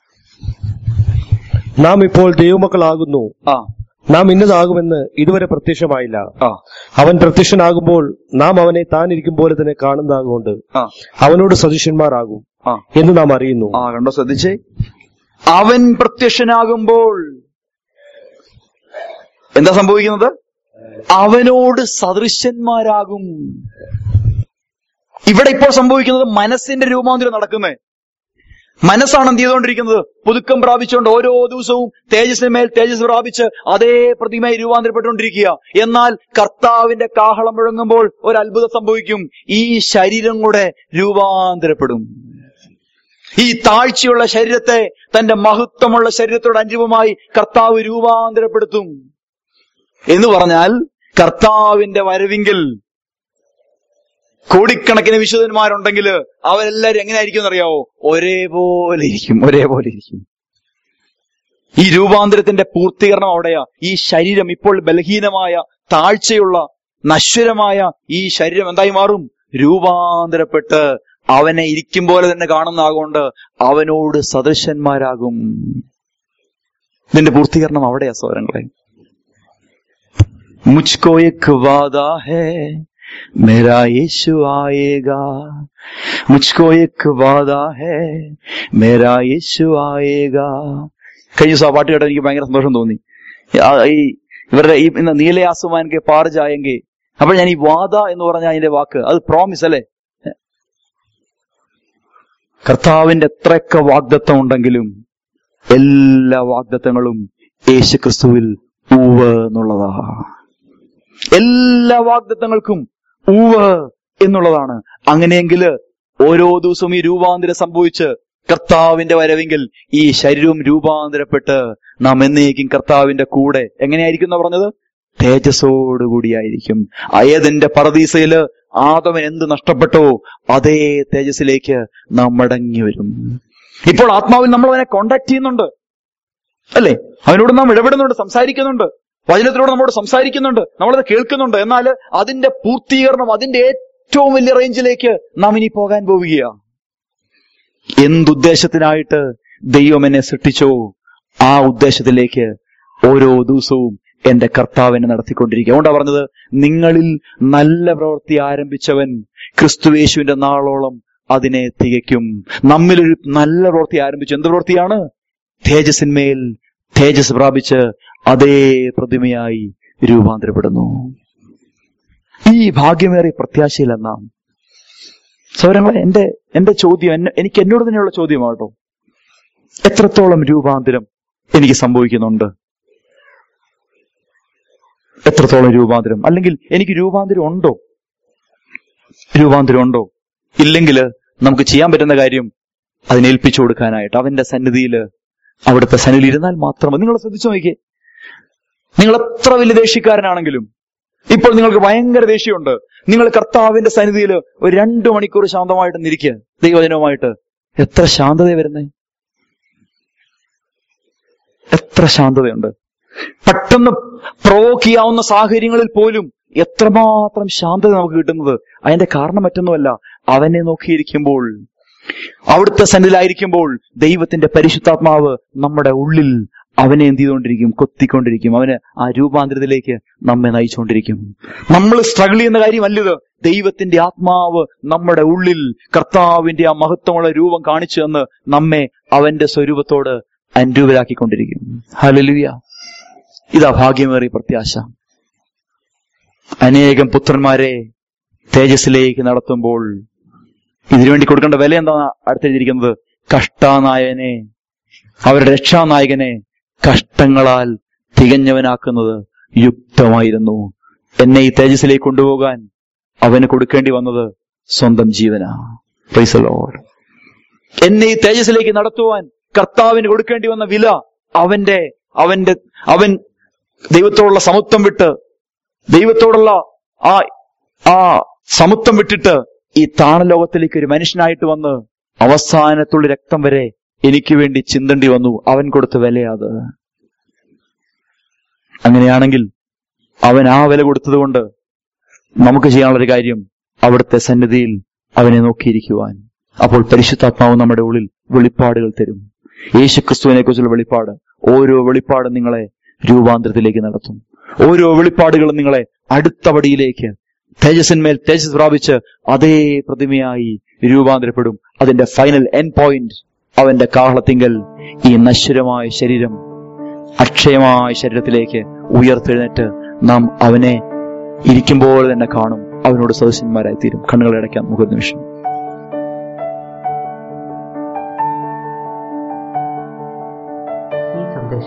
നാം ഇപ്പോൾ ദൈവമക്കളാകുന്നു ആ നാം ഇന്നതാകുമെന്ന് ഇതുവരെ പ്രത്യക്ഷമായില്ല ആ അവൻ പ്രത്യക്ഷനാകുമ്പോൾ നാം അവനെ താനിരിക്കും പോലെ തന്നെ കാണുന്നതാകൊണ്ട് ആ അവനോട് സദൃശന്മാരാകും ആ എന്ന് നാം അറിയുന്നു ആ കണ്ടോ ശ്രദ്ധിച്ചേ അവൻ പ്രത്യക്ഷനാകുമ്പോൾ എന്താ സംഭവിക്കുന്നത് അവനോട് സദൃശന്മാരാകും ഇവിടെ ഇപ്പോൾ സംഭവിക്കുന്നത് മനസ്സിന്റെ രൂപാന്തരം നടക്കുന്നേ മനസ്സാണ് എന്ത് ചെയ്തുകൊണ്ടിരിക്കുന്നത് പുതുക്കം പ്രാപിച്ചുകൊണ്ട് ഓരോ ദിവസവും തേജസ്സിന് മേൽ തേജസ് പ്രാപിച്ച് അതേ പ്രതിമയെ രൂപാന്തരപ്പെട്ടുകൊണ്ടിരിക്കുക എന്നാൽ കർത്താവിന്റെ കാഹളം മുഴങ്ങുമ്പോൾ ഒരു അത്ഭുതം സംഭവിക്കും ഈ ശരീരം കൂടെ രൂപാന്തരപ്പെടും ഈ താഴ്ചയുള്ള ശരീരത്തെ തന്റെ മഹത്വമുള്ള ശരീരത്തോട് അനുരൂപമായി കർത്താവ് രൂപാന്തരപ്പെടുത്തും എന്ന് പറഞ്ഞാൽ കർത്താവിന്റെ വരവിങ്കിൽ കോടിക്കണക്കിന് വിശുദ്ധന്മാരുണ്ടെങ്കിൽ അവരെല്ലാരും എങ്ങനെയായിരിക്കും എന്നറിയാവോ ഒരേപോലെ ഇരിക്കും ഒരേപോലെ ഇരിക്കും ഈ രൂപാന്തരത്തിന്റെ പൂർത്തീകരണം അവിടെയാ ഈ ശരീരം ഇപ്പോൾ ബലഹീനമായ താഴ്ചയുള്ള നശ്വരമായ ഈ ശരീരം എന്തായി മാറും രൂപാന്തരപ്പെട്ട് അവനെ ഇരിക്കും പോലെ തന്നെ കാണുന്നതാകൊണ്ട് അവനോട് സദൃശന്മാരാകും ഇതിന്റെ പൂർത്തീകരണം അവിടെയാ സോരങ്ങളെ मुझको एक वादा है मेरा यीशु आएगा मुझको एक वादा है मेरा यीशु आएगा കഴിഞ്ഞ ദിവസം ആ പാട്ട് കേട്ടാൽ എനിക്ക് ഭയങ്കര സന്തോഷം തോന്നി ആ, ഈ ഇവരുടെ ഈ ഇന്ന് നീലയാസുമാൻകെ പാർജായെങ്കിൽ അപ്പോൾ ഞാൻ ഈ വാദ എന്ന് പറഞ്ഞ അതിന്റെ വാക്ക് അത് പ്രോമിസ് അല്ലേ കർത്താവിന്റെ എത്രയൊക്കെ വാഗ്ദത്വം ഉണ്ടെങ്കിലും എല്ലാ വാഗ്ദത്തങ്ങളും യേശു ക്രിസ്തുവിൽ ഊവ് എന്നുള്ളതാ എല്ലാ വാഗ്ദത്തങ്ങൾക്കും ഊവ് എന്നുള്ളതാണ് അങ്ങനെയെങ്കിൽ ഓരോ ദിവസവും ഈ രൂപാന്തരം സംഭവിച്ച് കർത്താവിന്റെ വരവെങ്കിൽ ഈ ശരീരവും രൂപാന്തരപ്പെട്ട് നാം എന്നേക്കും കർത്താവിന്റെ കൂടെ എങ്ങനെയായിരിക്കും എന്നാ പറഞ്ഞത് തേജസ്സോടുകൂടിയായിരിക്കും അയതിന്റെ പറദീസയില് ആദവൻ എന്ത് നഷ്ടപ്പെട്ടോ അതേ തേജസ്സിലേക്ക് നാം മടങ്ങി വരും ഇപ്പോൾ ആത്മാവിൽ നമ്മൾ അവനെ കോണ്ടാക്ട് ചെയ്യുന്നുണ്ട് അല്ലേ അവനോട് നാം ഇടപെടുന്നുണ്ട് സംസാരിക്കുന്നുണ്ട് വചനത്തിലൂടെ നമ്മോട് സംസാരിക്കുന്നുണ്ട് നമ്മളത് കേൾക്കുന്നുണ്ട് എന്നാൽ അതിന്റെ പൂർത്തീകരണം അതിന്റെ ഏറ്റവും വലിയ റേഞ്ചിലേക്ക് നാം ഇനി പോകാൻ പോവുകയാണ് എന്തുദ്ദേശത്തിനായിട്ട് ദൈവം എന്നെ സൃഷ്ടിച്ചോ ആ ഉദ്ദേശത്തിലേക്ക് ഓരോ ദിവസവും എന്റെ കർത്താവിനെ നടത്തിക്കൊണ്ടിരിക്കുക അതുകൊണ്ടാ പറഞ്ഞത് നിങ്ങളിൽ നല്ല പ്രവൃത്തി ആരംഭിച്ചവൻ ക്രിസ്തുവേശുവിന്റെ നാളോളം അതിനെ തികയ്ക്കും നമ്മിലൊരു നല്ല പ്രവൃത്തി ആരംഭിച്ചു എന്ത് പ്രവൃത്തിയാണ് തേജസ്സിന്മേൽ തേജസ് പ്രാപിച്ച് അതേ പ്രതിമയായി രൂപാന്തരപ്പെടുന്നു ഈ ഭാഗ്യമേറിയ പ്രത്യാശയില്ല നാം സൗരങ്ങളെ എന്റെ എന്റെ ചോദ്യം എന്നെ എനിക്ക് എന്നോട് തന്നെയുള്ള ചോദ്യമാട്ടോ എത്രത്തോളം രൂപാന്തരം എനിക്ക് സംഭവിക്കുന്നുണ്ട് എത്രത്തോളം രൂപാന്തരം അല്ലെങ്കിൽ എനിക്ക് രൂപാന്തരം ഉണ്ടോ രൂപാന്തരം ഉണ്ടോ ഇല്ലെങ്കിൽ നമുക്ക് ചെയ്യാൻ പറ്റുന്ന കാര്യം അതിനെ ഏൽപ്പിച്ചു കൊടുക്കാനായിട്ട് അവന്റെ സന്നിധിയിൽ അവിടുത്തെ സന്നിധിയിൽ ഇരുന്നാൽ മാത്രം മതി. നിങ്ങൾ ശ്രദ്ധിച്ചു നോക്കിയേ നിങ്ങൾ എത്ര വലിയ ദേഷ്യക്കാരനാണെങ്കിലും ഇപ്പോൾ നിങ്ങൾക്ക് ഭയങ്കര ദേഷ്യമുണ്ട് നിങ്ങൾ കർത്താവിന്റെ സന്നിധിയിൽ ഒരു രണ്ടു മണിക്കൂർ ശാന്തമായിട്ട് നിരിക്കുക ദൈവജനവുമായിട്ട് എത്ര ശാന്തത വരുന്നേ എത്ര ശാന്തതയുണ്ട് പെട്ടെന്ന് പ്രൊവോക്ക് ചെയ്യാവുന്ന സാഹചര്യങ്ങളിൽ പോലും എത്രമാത്രം ശാന്തത നമുക്ക് കിട്ടുന്നത് അതിന്റെ കാരണം മറ്റൊന്നുമല്ല അവനെ നോക്കിയിരിക്കുമ്പോൾ അവിടുത്തെ സന്നിധിയിലായിരിക്കുമ്പോൾ ദൈവത്തിന്റെ പരിശുദ്ധാത്മാവ് നമ്മുടെ ഉള്ളിൽ അവനെ എന്ത് ചെയ്തുകൊണ്ടിരിക്കും കൊത്തിക്കൊണ്ടിരിക്കും അവന് ആ രൂപാന്തരത്തിലേക്ക് നമ്മെ നയിച്ചുകൊണ്ടിരിക്കും നമ്മൾ സ്ട്രഗിൾ ചെയ്യുന്ന കാര്യമല്ലിത് ദൈവത്തിന്റെ ആത്മാവ് നമ്മുടെ ഉള്ളിൽ കർത്താവിന്റെ ആ മഹത്വമുള്ള രൂപം കാണിച്ചു തന്ന് നമ്മെ അവന്റെ സ്വരൂപത്തോട് അനുരൂപരാക്കിക്കൊണ്ടിരിക്കും ഹലലുയ ഇതാ ഭാഗ്യമേറിയ പ്രത്യാശ അനേകം പുത്രന്മാരെ തേജസ്സിലേക്ക് നടത്തുമ്പോൾ ഇതിനുവേണ്ടി കൊടുക്കേണ്ട വില എന്താണ് അടുത്തെഴുതിയിരിക്കുന്നത് കഷ്ടാനായകനെ അവരുടെ രക്ഷാനായകനെ കഷ്ടങ്ങളാൽ തികഞ്ഞവനാക്കുന്നത് യുക്തമായിരുന്നു എന്നെ ഈ തേജസ്സിലേക്ക് കൊണ്ടുപോകാൻ അവന് കൊടുക്കേണ്ടി വന്നത് സ്വന്തം ജീവനാ Praise the Lord. എന്നെ ഈ തേജസ്സിലേക്ക് നടത്തുവാൻ കർത്താവിന് കൊടുക്കേണ്ടി വന്ന വില അവന്റെ അവന്റെ അവൻ ദൈവത്തോടുള്ള സമത്വം വിട്ട് ദൈവത്തോടുള്ള ആ ആ സമത്വം വിട്ടിട്ട് ഈ താണലോകത്തിലേക്ക് ഒരു മനുഷ്യനായിട്ട് വന്ന് അവസാനത്തുള്ള രക്തം വരെ എനിക്ക് വേണ്ടി ചിന്തണ്ടി വന്നു അവൻ കൊടുത്ത വിലയാത് അങ്ങനെയാണെങ്കിൽ അവൻ ആ വില കൊടുത്തതുകൊണ്ട് നമുക്ക് ചെയ്യാനുള്ള ഒരു കാര്യം അവിടുത്തെ സന്നിധിയിൽ അവനെ നോക്കിയിരിക്കുവാൻ അപ്പോൾ പരിശുദ്ധാത്മാവ് നമ്മുടെ ഉള്ളിൽ വെളിപ്പാടുകൾ തരും യേശു ക്രിസ്തുവിനെ കുറിച്ചുള്ള വെളിപ്പാട് ഓരോ വെളിപ്പാടും നിങ്ങളെ രൂപാന്തരത്തിലേക്ക് നടത്തും ഓരോ വെളിപ്പാടുകളും നിങ്ങളെ അടുത്ത പടിയിലേക്ക് തേജസ്സിന്മേൽ തേജസ് പ്രാപിച്ച് അതേ പ്രതിമയായി രൂപാന്തരപ്പെടും അതിന്റെ ഫൈനൽ എൻ പോയിന്റ് അവന്റെ കാഹളത്തിങ്കൽ ഈ നശ്വരമായ ശരീരം അക്ഷയമായ ശരീരത്തിലേക്ക് ഉയർത്തെഴുന്നേറ്റ് നാം അവനെ ഇരിക്കുമ്പോൾ തന്നെ കാണും അവനോട് സദസ്യന്മാരായി തീരും കണ്ണുകൾ അടയ്ക്കാം നമുക്കൊരു നിമിഷം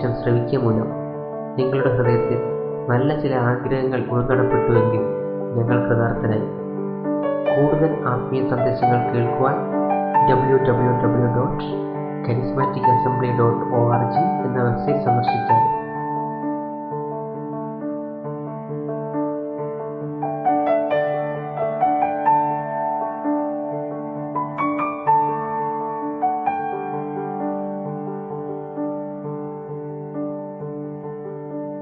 സന്ദേശം ശ്രവിക്കുക മൂലം നിങ്ങളുടെ ഹൃദയത്തിൽ നല്ല ചില ആഗ്രഹങ്ങൾ ഉൾക്കടപ്പെട്ടുവെങ്കിൽ ഞങ്ങൾ കൃതാർത്ഥരായി കൂടുതൽ ആത്മീയ സന്ദേശങ്ങൾ കേൾക്കുവാൻ W W W dot charismatic assembly dot O R G എന്ന വെബ്സൈറ്റ് സന്ദർശിച്ചാൽ